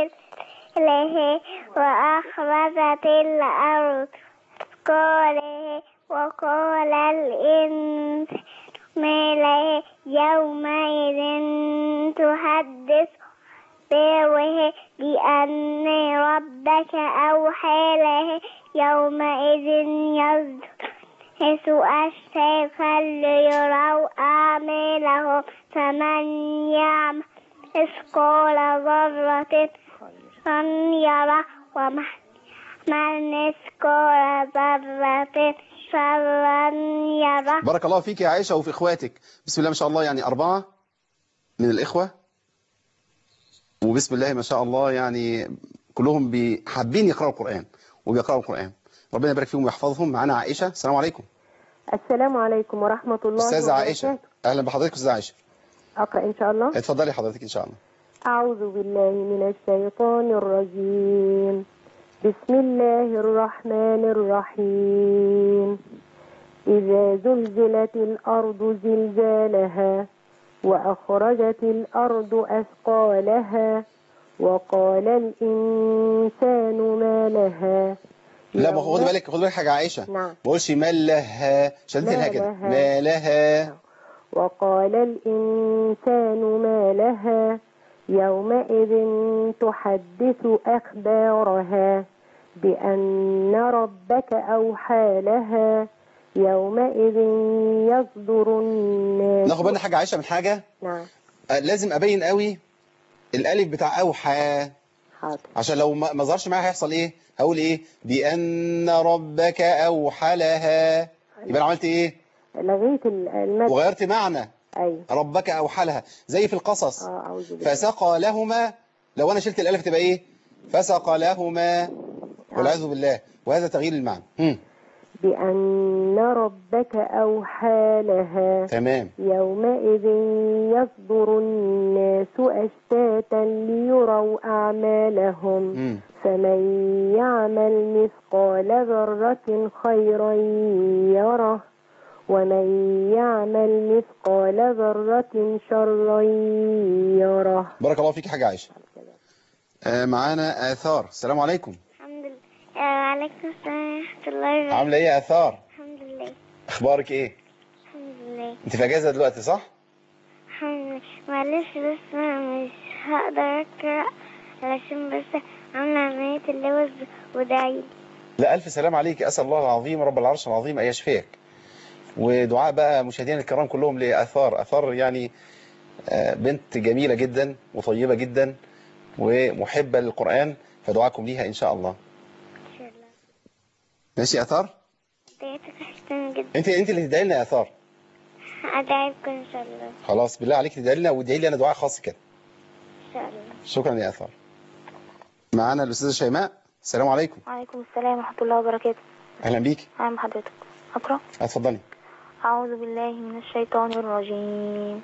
زلزالها وأخرجت الأرض أثقالها وقال الإنسان ما لها يومئذ تحدث بروه بأن ربك أوحى لها يومئذ يصدر حيث أشتاق ليروا أعمالهم فمن يعمل مثقال ذرة خيرا يره ومن يعمل مثقال ذرة شرا يره بارك الله فيك يا عائشه وفي اخواتك بسم الله ما شاء الله يعني اربعه من الاخوه وبسم الله ما شاء الله يعني كلهم بي- حابين يقراوا القران وبيقراوا القران ربنا يبارك فيهم ويحفظهم معانا عائشه السلام عليكم السلام عليكم ورحمة الله استاذه عائشه وبركاته اهلا بحضرتك استاذه عائشه أقرأ إن شاء الله اتفضلي حضرتك ان شاء الله أعوذ بالله من الشيطان الرجيم بسم الله الرحمن الرحيم إذا زلزلت الأرض زلزالها وأخرجت الأرض أثقالها وقال الإنسان ما لها لا ما خدي يوم- بالك خدي بالك حاجه عائشه نعم ما بقولش ما لها شديت ما الها كده لها. ما لها وقال الإنسان ما لها يومئذ تحدث أخبارها بأن ربك أوحى لها يومئذ يصدر الناس ناخد بالنا حاجه عائشه من حاجه نعم آه، لازم ابين قوي الالف بتاع اوحى حاضر عشان لو ما ما ظهرش معايا هيحصل ايه هقول ايه بان ربك اوحى لها يبقى انا عملت ايه لغيت ال- المد وغيرت معنى أي ربك اوحى لها زي في القصص آه أعوذ بالله فسقى لهما لو انا شلت الالف تبقى ايه فسقى لهما والعياذ بالله وهذا تغيير المعنى هم. بأن ربك أوحى لها تمام يومئذ يصدر الناس أشتاتا ليروا أعمالهم هم. فمن يعمل مثقال ذرة خيرا يره ومن يعمل مثقال ذرة شرا يره بارك الله فيك يا حاجه عائشه آه معانا اثار السلام عليكم الحمد لله وعليكم السلام ورحمة الله وبركاته عامله ايه يا اثار الحمد لله اخبارك ايه الحمد لله انت في اجازه دلوقتي صح الحمد لله معلش بس أنا مش هقدر أقرأ علشان بس عاملة عملية اللوز وداعي لا ألف سلام عليك أسأل الله العظيم رب العرش العظيم أن يشفيك ودعاء بقى مشاهدينا الكرام كلهم لأثار أثار يعني آه، بنت جميلة جدا وطيبة جدا ومحبة للقرآن فدعاكم ليها إن شاء الله إن شاء الله ماشي يا أثار دعيتك أحسن جدا أنت أنت اللي تدعي لنا يا أثار أدعيكم إن شاء الله خلاص بالله عليك تدعي لنا وادعي لي أنا دعاء خاص كده إن شاء الله شكرا يا أثار معانا الأستاذة شيماء السلام عليكم وعليكم السلام ورحمة الله وبركاته أهلا بيك أهلا بحضرتك أقرأ اتفضلي أعوذ بالله من الشيطان الرجيم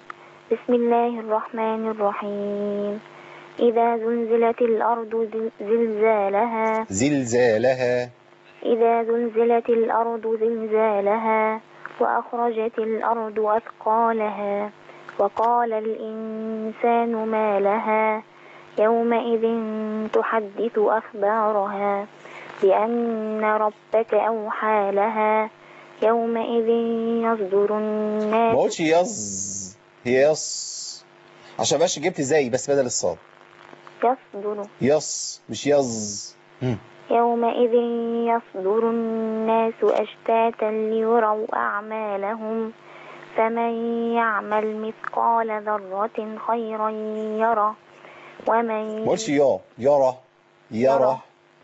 بسم الله الرحمن الرحيم إذا زلزلت الأرض زل- زلزالها زلزالها إذا زلزلت الأرض زلزالها وأخرجت الأرض أثقالها وقال الإنسان ما لها يومئذ تحدث أخبارها بأن ربك أوحى لها يومئذ يصدر ما الناس قلتش يص هي يص عشان باش جبت زي بس بدل الصاد يصدر يص مش يص مم. يومئذ يصدر الناس أشتاتا ليروا أعمالهم فمن يعمل مثقال ذرة خيرا يره ومن ما قلتش يا يرى يرى يرى.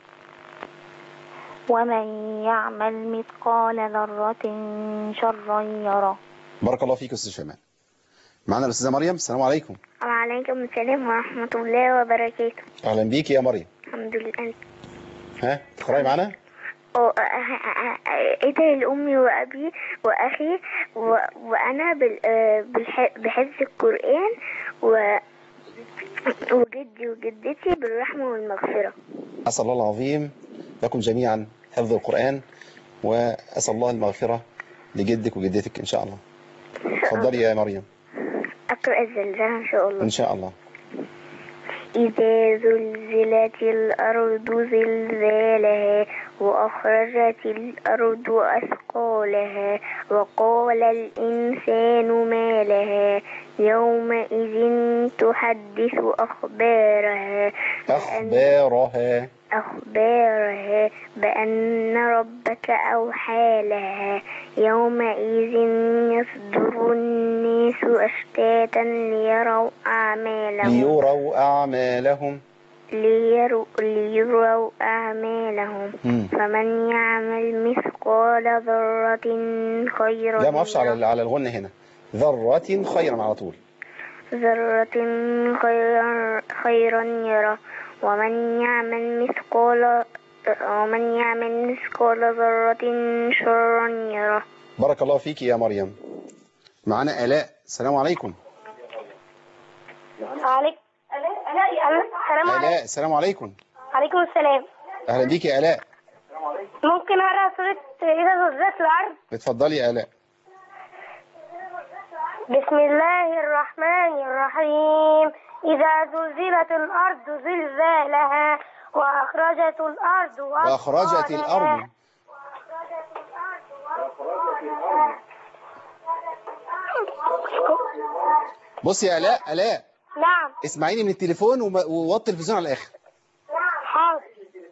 ومن يعمل مثقال ذرة شرا يره بارك الله فيك يا استاذ شمال معانا الاستاذه مريم السلام عليكم وعليكم السلام ورحمة الله وبركاته اهلا بيكي يا مريم الحمد لله ها تقراي معانا ادعي لأمي وأبي وأخي و... وأنا بال... آه، بالح... بحفظ القرآن و... وجدي وجدتي بالرحمة والمغفرة اسال الله العظيم لكم جميعا حفظ القران واسال الله المغفره لجدك وجدتك ان شاء الله اتفضلي يا مريم أقرأ الزلزال إن شاء الله ان شاء الله إذا زلزلت الأرض زلزالها وأخرجت الأرض أثقالها وقال الإنسان ما لها يومئذ تحدث أخبارها اخبارها أخبارها بأن ربك أوحى لها يومئذ يصدر الناس أشتاتا ليروا أعمالهم ليروا اعمالهم ليروا, ليروا أعمالهم مم. فمن يعمل مثقال ذرة خيرا لا ما اقفش على على الغنة هنا ذرة خيرا على طول ذرة خيرا, خيرا يره ومن يعمل مثقال ومن يعمل مثقال ذرة شرا يره بارك الله فيك يا مريم معانا آلاء السلام عليكم عليك السلام آلاء السلام عليكم عليكم السلام أهلا بيك يا آلاء ممكن أقرأ سورة إذا زلزلت الأرض اتفضلي يا آلاء بسم الله الرحمن الرحيم إذا زلزلت الأرض زلزالها وأخرجت الأرض وأخرجت الأرض بصي يا آلاء آلاء نعم اسمعيني من التليفون وم- ووطي التلفزيون على الآخر حاضر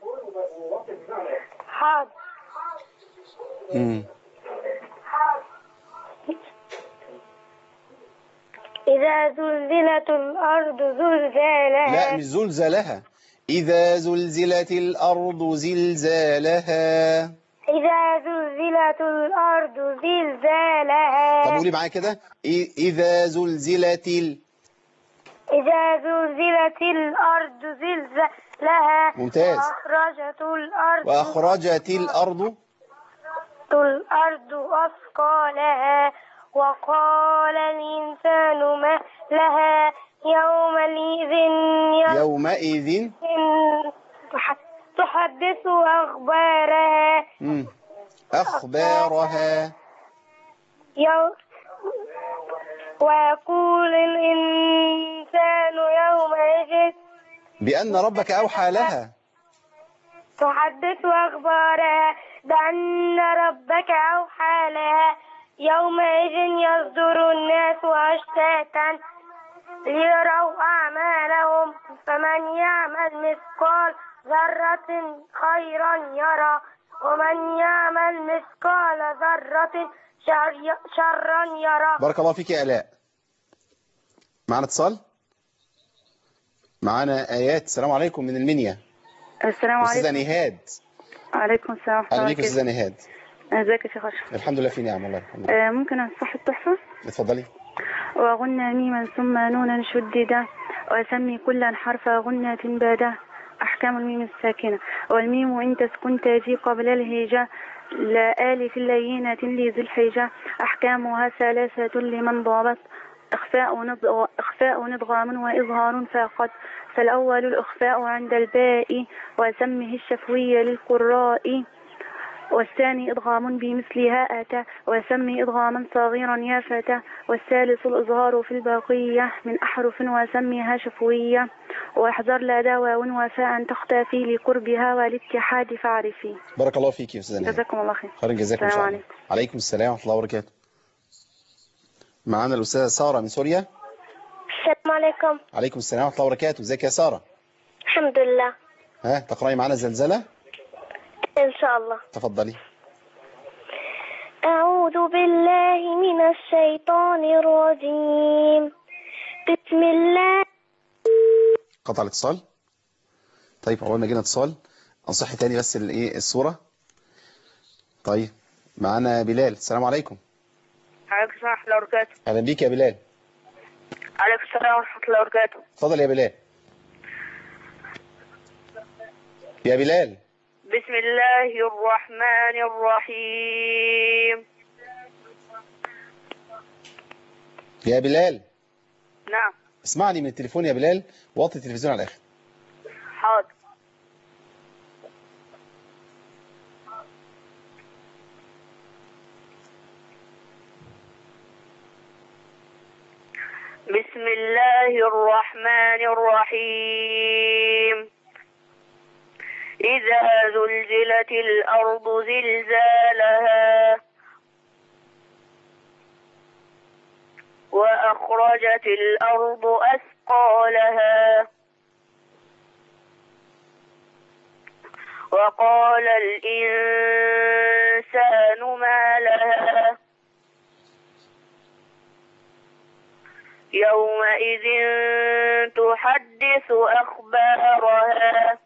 حاضر مم. إذا زلزلت الأرض لا زلزالها مش زلزالها إذا زلزلت الأرض زلزالها إذا زلزلت الأرض زلزالها طب قولي معايا كده إي- إذا زلزلت ال... إذا زلزلت الأرض زلزالها ممتاز. وأخرجت الأرض وأخرجت الأرض الأرض أثقالها وقال الإنسان ما لها يومئذ يومئذ تحدث أخبارها مم. أخبارها يو ويقول الإنسان يومئذ بأن ربك أوحى لها تحدث أخبارها بأن ربك أوحى لها يومئذ يصدر الناس أشتاتا ليروا أعمالهم فمن يعمل مثقال ذرة خيرا يرى ومن يعمل مثقال ذرة شر شرا يرى بارك الله فيك يا آلاء معنا اتصال معنا آيات السلام عليكم من المنيا السلام أستاذة عليكم نهاد وعليكم السلام ورحمة أهلا الله بيك أستاذة نهاد وبركاته ازيك يا شيخ أشرف الحمد لله في نعم والله الحمد لله آه، ممكن أنصح التحفة اتفضلي وغنى ميما ثم نونا شددا وسمي كلا حرف غنة بادا أحكام الميم الساكنة والميم إن تسكن تأتي قبل الهجاء لا آل في اللينة لذي الحجة أحكامها ثلاثة لمن ضابط إخفاء ونضغ إخفاء ندغام وإظهار فقط فالأول الإخفاء عند الباء وسمه الشفوي للقراء والثاني إدغام بمثلها أتى وسمي إدغاما صغيرا يا فتى والثالث الإظهار في البقية من أحرف وسميها شفوية واحذر لا دواء وفاء تختفي لقربها والاتحاد فاعرفي بارك الله فيك يا استاذه نهى جزاكم الله خير خير جزاكم ان شاء السلام الله عليكم السلام ورحمه الله وبركاته معانا الاستاذه ساره من سوريا السلام عليكم عليكم السلام ورحمه الله وبركاته ازيك يا ساره الحمد لله ها تقراي معانا زلزله إن شاء الله تفضلي أعوذ بالله من الشيطان الرجيم بسم الله قطع الاتصال طيب اول ما جينا اتصال انصحي تاني بس الايه الصوره طيب معانا بلال السلام عليكم عليكم السلام ورحمة الله وبركاته اهلا بيك يا بلال عليكم السلام ورحمة الله وبركاته اتفضل يا بلال يا بلال بسم الله الرحمن الرحيم يا بلال نعم اسمعني من التليفون يا بلال وطي التلفزيون على الاخر حاضر بسم الله الرحمن الرحيم إذا زلزلت الأرض زلزالها وأخرجت الأرض أثقالها وقال الإنسان ما لها يومئذ تحدث أخبارها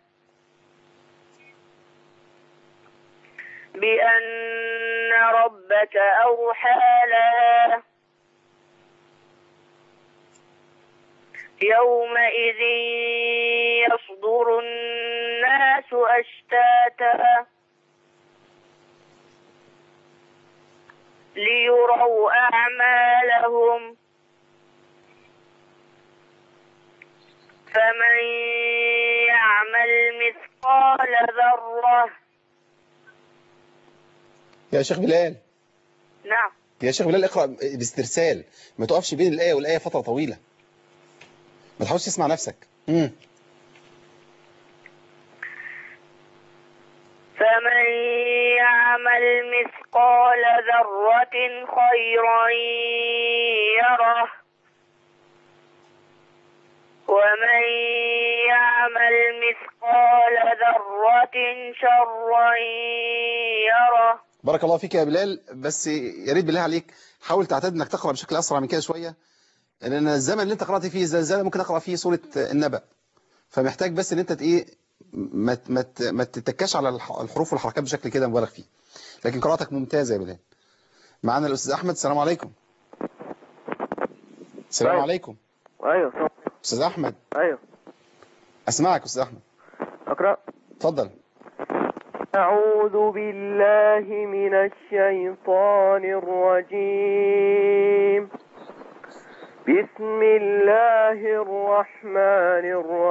بأن ربك أوحى لها يومئذ يصدر الناس أشتاتا ليروا أعمالهم فمن يعمل مثقال ذرة يا شيخ بلال نعم يا شيخ بلال اقرا باسترسال ما تقفش بين الايه والايه فتره طويله ما تحاولش تسمع نفسك امم فمن يعمل مثقال ذرة خيرا يره ومن يعمل مثقال ذرة شرا يره بارك الله فيك يا بلال بس يا ريت بالله عليك حاول تعتاد انك تقرا بشكل اسرع من كده شويه لان الزمن اللي انت قرات فيه الزلزال ممكن اقرا فيه سوره النبأ فمحتاج بس ان انت ايه ما ت- ما ت- ما تتكاش على الح- الحروف والحركات بشكل كده مبالغ فيه لكن قراءتك ممتازه يا بلال معانا الاستاذ احمد السلام عليكم السلام طيب. عليكم ايوه استاذ احمد ايوه اسمعك استاذ احمد اقرا اتفضل أعوذ بالله من الشيطان الرجيم بسم الله الرحمن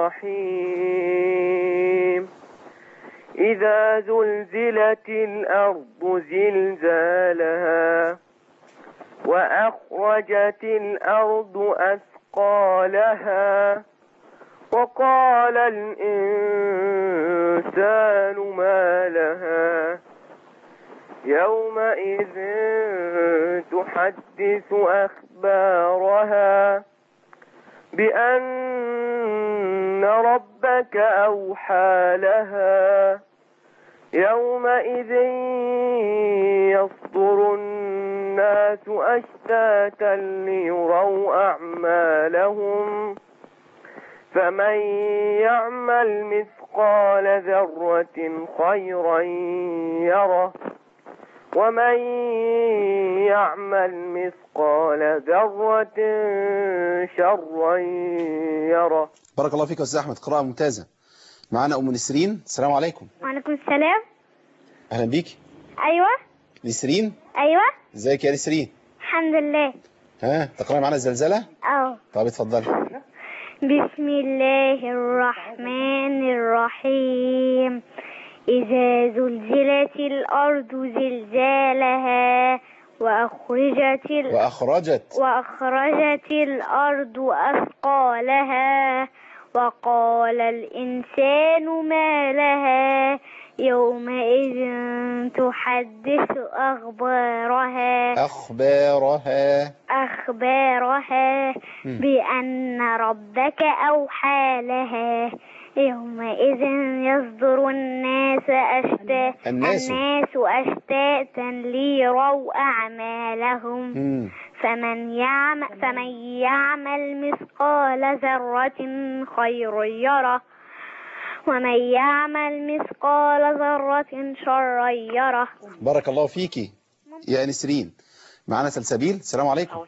الرحيم إذا زلزلت الأرض زلزالها وأخرجت الأرض أثقالها وقال الإنسان ما لها يومئذ تحدث أخبارها بأن ربك أوحى لها يومئذ يصدر الناس أشتاتا ليروا أعمالهم فمن يعمل مثقال ذرة خيرا يره ومن يعمل مثقال ذرة شرا يره بارك الله فيك يا استاذ احمد قراءه ممتازه معانا ام نسرين السلام عليكم وعليكم السلام اهلا بيك أيوة نسرين أيوة ازيك يا نسرين الحمد لله ها تقرأي معانا الزلزلة اه طب اتفضلي بسم الله الرحمن الرحيم إذا زلزلت الأرض زلزالها وأخرجت ال... وأخرجت وأخرجت الأرض أثقالها وقال الإنسان ما لها يومئذ تحدث أخبارها أخبارها أخبارها مم. بأن ربك أوحى لها يومئذ يصدر الناس أشتاتا الناس. الناس أشتاتا ليروا أعمالهم مم. فمن يعمل فمن يعمل مثقال ذرة خيرا يره ومن يعمل مثقال ذرة شرا يره بارك الله فيكي يا نسرين معانا سلسبيل السلام عليكم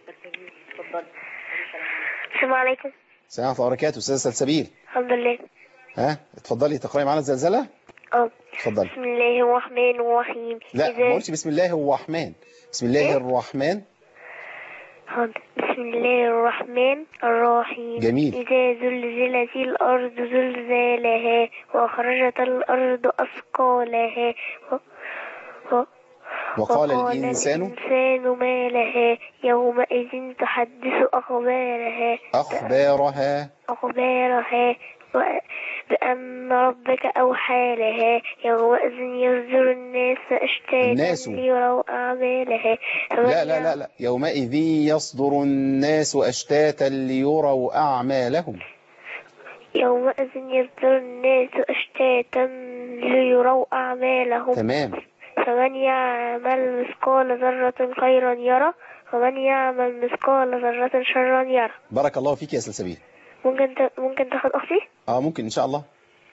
السلام عليكم السلام ورحمة الله وبركاته أستاذة سلسبيل الحمد لله ها اتفضلي تقرأي معانا الزلزلة اه اتفضلي بسم الله الرحمن الرحيم لا ما قلتش بسم الله الرحمن بسم الله الرحمن حاضر. بسم الله الرحمن الرحيم جميل. إذا زلزلت الأرض زلزالها وأخرجت الأرض أثقالها و... و... وقال الإنسان الإنسان ما لها يومئذ تحدث أخبارها أخبارها أخبارها و... بأن ربك أوحى لها يومئذ يصدر الناس أشتاتا الناس. ليروا أعمالها لا لا لا لا يومئذ يصدر الناس أشتاتا ليروا أعمالهم يومئذ يصدر الناس أشتاتا ليروا أعمالهم تمام فمن يعمل مثقال ذرة خيرا يره ومن يعمل مثقال ذرة شرا يره بارك الله فيك يا سلسبيل ممكن ت... ممكن تاخد أختي؟ اه ممكن إن شاء الله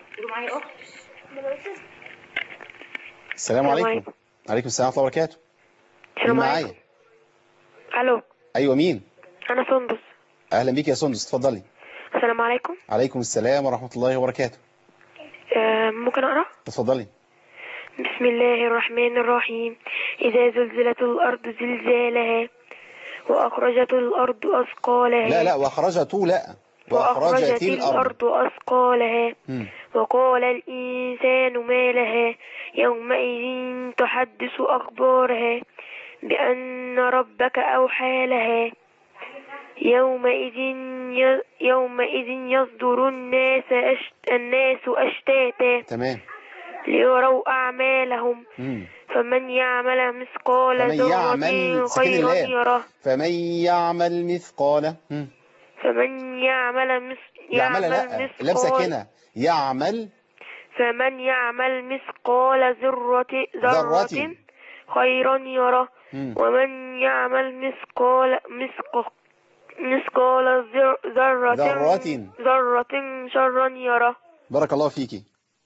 السلام السلام عليكم عليكم. عليكم السلام ورحمة الله وبركاته مين السلام معايا عليكم ألو أيوة مين أنا سندس أهلا بيك يا سندس اتفضلي السلام عليكم عليكم السلام ورحمة الله وبركاته آه، ممكن أقرأ؟ اتفضلي بسم الله الرحمن الرحيم إذا زلزلت الأرض زلزالها وأخرجت الأرض أثقالها لا لا وأخرجته لا وأخرجت الأرض أثقالها مم. وقال الإنسان ما لها يومئذ تحدث أخبارها بأن ربك أوحى لها يومئذ ي... يومئذ يصدر الناس أشت... الناس أشتاتا تمام ليروا أعمالهم مم. فمن يعمل مثقال فمن ذرة يعمل سكن خيرا اللام. يره فمن يعمل مثقال مم. فمن يعمل مس... يعمل لا اللام ساكنة يعمل فمن يعمل مثقال ذرة ذرة. ذرة خيرا يره مم. ومن يعمل مثقال مثقال مثقال ذر- ذرة ذرة. ذرة شرا يره بارك الله فيكي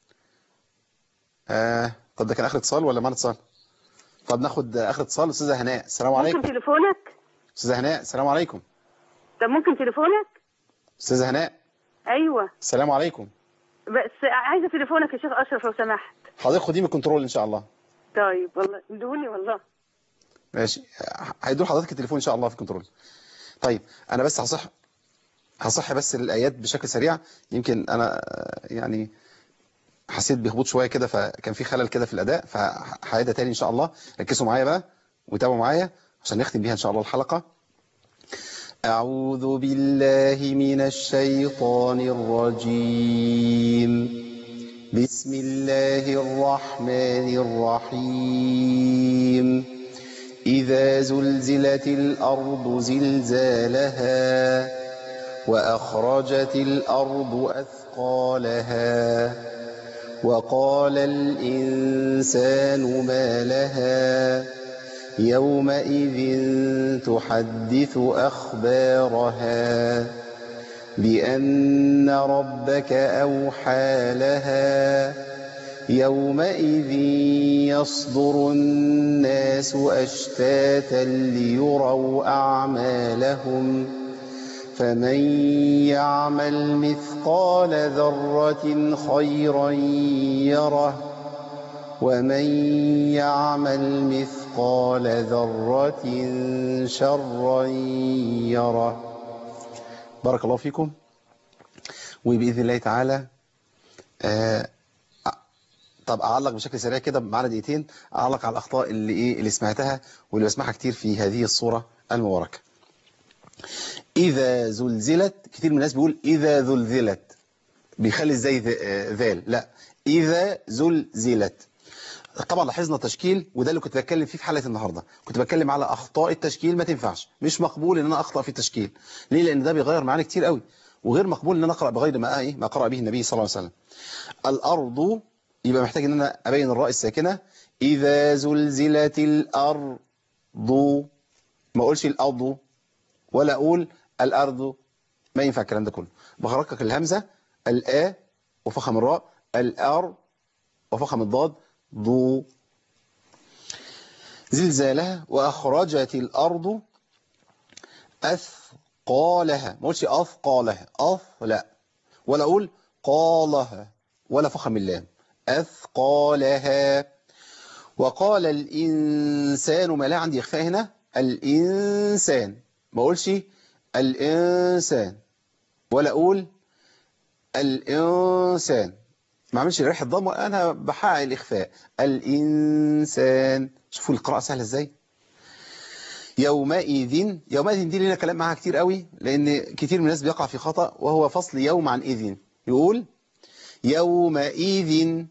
آه طب ده كان آخر اتصال ولا معنا اتصال طب ناخد آخر اتصال أستاذة هناء السلام ممكن عليكم تليفونك أستاذة هناء السلام عليكم طب ممكن تليفونك أستاذة هناء ايوه السلام عليكم بس عايزه تليفونك يا شيخ اشرف لو سمحت حضرتك خديه من الكنترول إن شاء الله طيب والله ادوني والله ماشي هيدور حضرتك التليفون إن شاء الله في الكنترول طيب أنا بس هصح هصح بس الآيات بشكل سريع يمكن أنا آه، يعني حسيت بهبوط شوية كده فكان في خلل كده في الأداء فهعيدها تاني إن شاء الله ركزوا معايا بقى وتابعوا معايا عشان نختم بيها إن شاء الله الحلقة أعوذ بالله من الشيطان الرجيم بسم الله الرحمن الرحيم إذا زلزلت الأرض زلزالها وأخرجت الأرض أثقالها وقال الإنسان ما لها يومئذ تحدث أخبارها بأن ربك أوحى لها يومئذ يصدر الناس أشتاتا ليروا أعمالهم فمن يعمل مثقال ذرة خيرا يره ومن يعمل مثقال ذرة شرا يره بارك الله فيكم وبإذن الله تعالى آه طب أعلق بشكل سريع كده معانا دقيقتين أعلق على الأخطاء اللي إيه اللي سمعتها واللي بسمعها كتير في هذه الصورة المباركة إذا زلزلت كتير من الناس بيقول إذا زلزلت بيخلي ازاي ذال لا إذا زلزلت طبعا لاحظنا تشكيل وده اللي كنت بتكلم فيه في حلقة النهاردة كنت بتكلم على أخطاء التشكيل ما تنفعش مش مقبول ان انا اخطأ في التشكيل ليه لان ده بيغير معاني كتير قوي وغير مقبول ان انا اقرأ بغير ما ايه ما قرأ به النبي صلى الله عليه وسلم الأرض يبقى محتاج ان انا ابين الراء الساكنة إذا زلزلت الأرض ما اقولش الأرض ولا اقول الأرض ما ينفع الكلام ده كله بخرجك الهمزة الآ وفخم الراء الأر وفخم الضاد ضو زلزالها وأخرجت الأرض أثقالها ما قلتش أثقالها أث لا ولا أقول قالها ولا فخم اللام أثقالها وقال الإنسان ما لا عندي إخفاء هنا الإنسان ما أقولش الإنسان ولا أقول الإنسان ما عملش ريح الضم أنا بحقق الإخفاء الإنسان شوفوا القراءة سهلة إزاي يومئذ يومئذ دي لنا كلام معاها كتير قوي لأن كتير من الناس بيقع في خطأ وهو فصل يوم عن إذن يقول يومئذ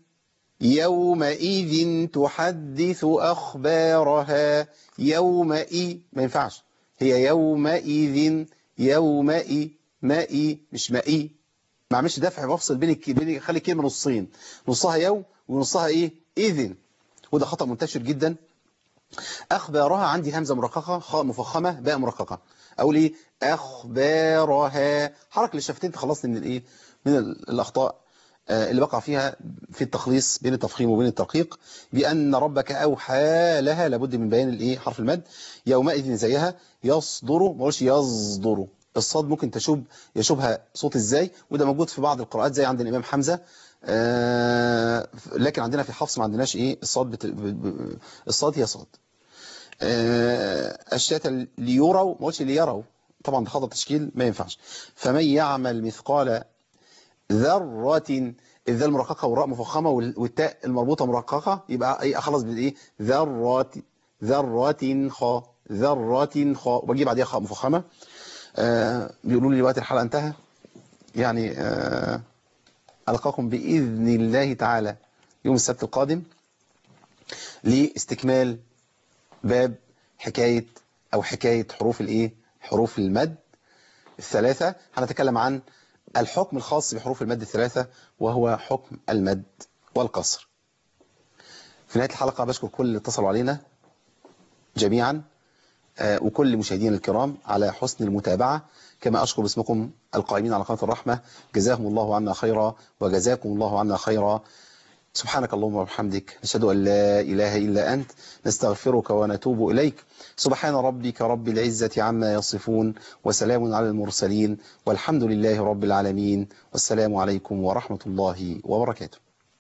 يومئذ تحدث أخبارها يومئذ ما ينفعش هي يومئذ يومئذ مائي مش مائي ما عملش دفع بفصل بين بين خلي كلمه نصين نصها يوم ونصها ايه اذن وده خطأ منتشر جدا اخبارها عندي همزه مرققه خاء مفخمه باء مرققه اقول ايه اخبارها حركه للشفتين تخلصني من الايه من الاخطاء اللي بقع فيها في التخليص بين التفخيم وبين الترقيق بأن ربك أوحى لها لابد من بيان الايه حرف المد يومئذ زيها يصدر ما اقولش يصدر الصاد ممكن تشوب يشوبها صوت ازاي وده موجود في بعض القراءات زي عند الإمام حمزة آه لكن عندنا في حفص ما عندناش ايه الصاد بت... الصاد هي صاد آه الشاة ليروا ما قلتش ليروا طبعا ده خطأ تشكيل ما ينفعش فمن يعمل مثقال ذرة الذال مرققة والراء مفخمة والتاء المربوطة مرققة يبقى ايه اخلص بالايه ذرة ذرة خ ذرة خ وبجيب بعديها خاء مفخمة آه بيقولوا لي وقت الحلقة انتهى يعني آه ألقاكم بإذن الله تعالى يوم السبت القادم لاستكمال باب حكاية أو حكاية حروف الإيه حروف المد الثلاثة هنتكلم عن الحكم الخاص بحروف المد الثلاثة وهو حكم المد والقصر في نهاية الحلقة بشكر كل اللي اتصلوا علينا جميعا وكل مشاهدينا الكرام على حسن المتابعة كما أشكر باسمكم القائمين على قناة الرحمة جزاهم الله عنا خيرا وجزاكم الله عنا خيرا سبحانك اللهم وبحمدك نشهد أن لا إله إلا أنت نستغفرك ونتوب إليك سبحان ربك رب العزة عما يصفون وسلام على المرسلين والحمد لله رب العالمين والسلام عليكم ورحمة الله وبركاته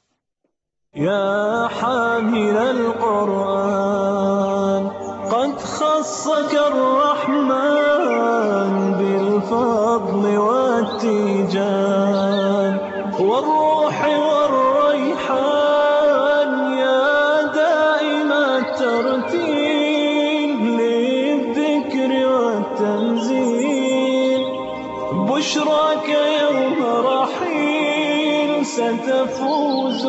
يا حامل القرآن قد خصك الرحمن بالفضل والتيجان والروح والريحان يا دائم الترتيل للذكر والتنزيل بشراك يوم رحيل ستفوز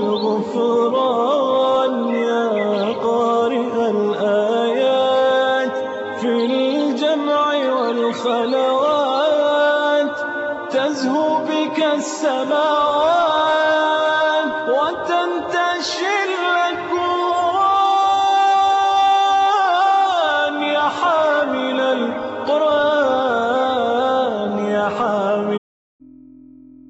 بالغفران يا قارئ الآيات في الجمع والخلوات تزهو بك السماوات وتنتشر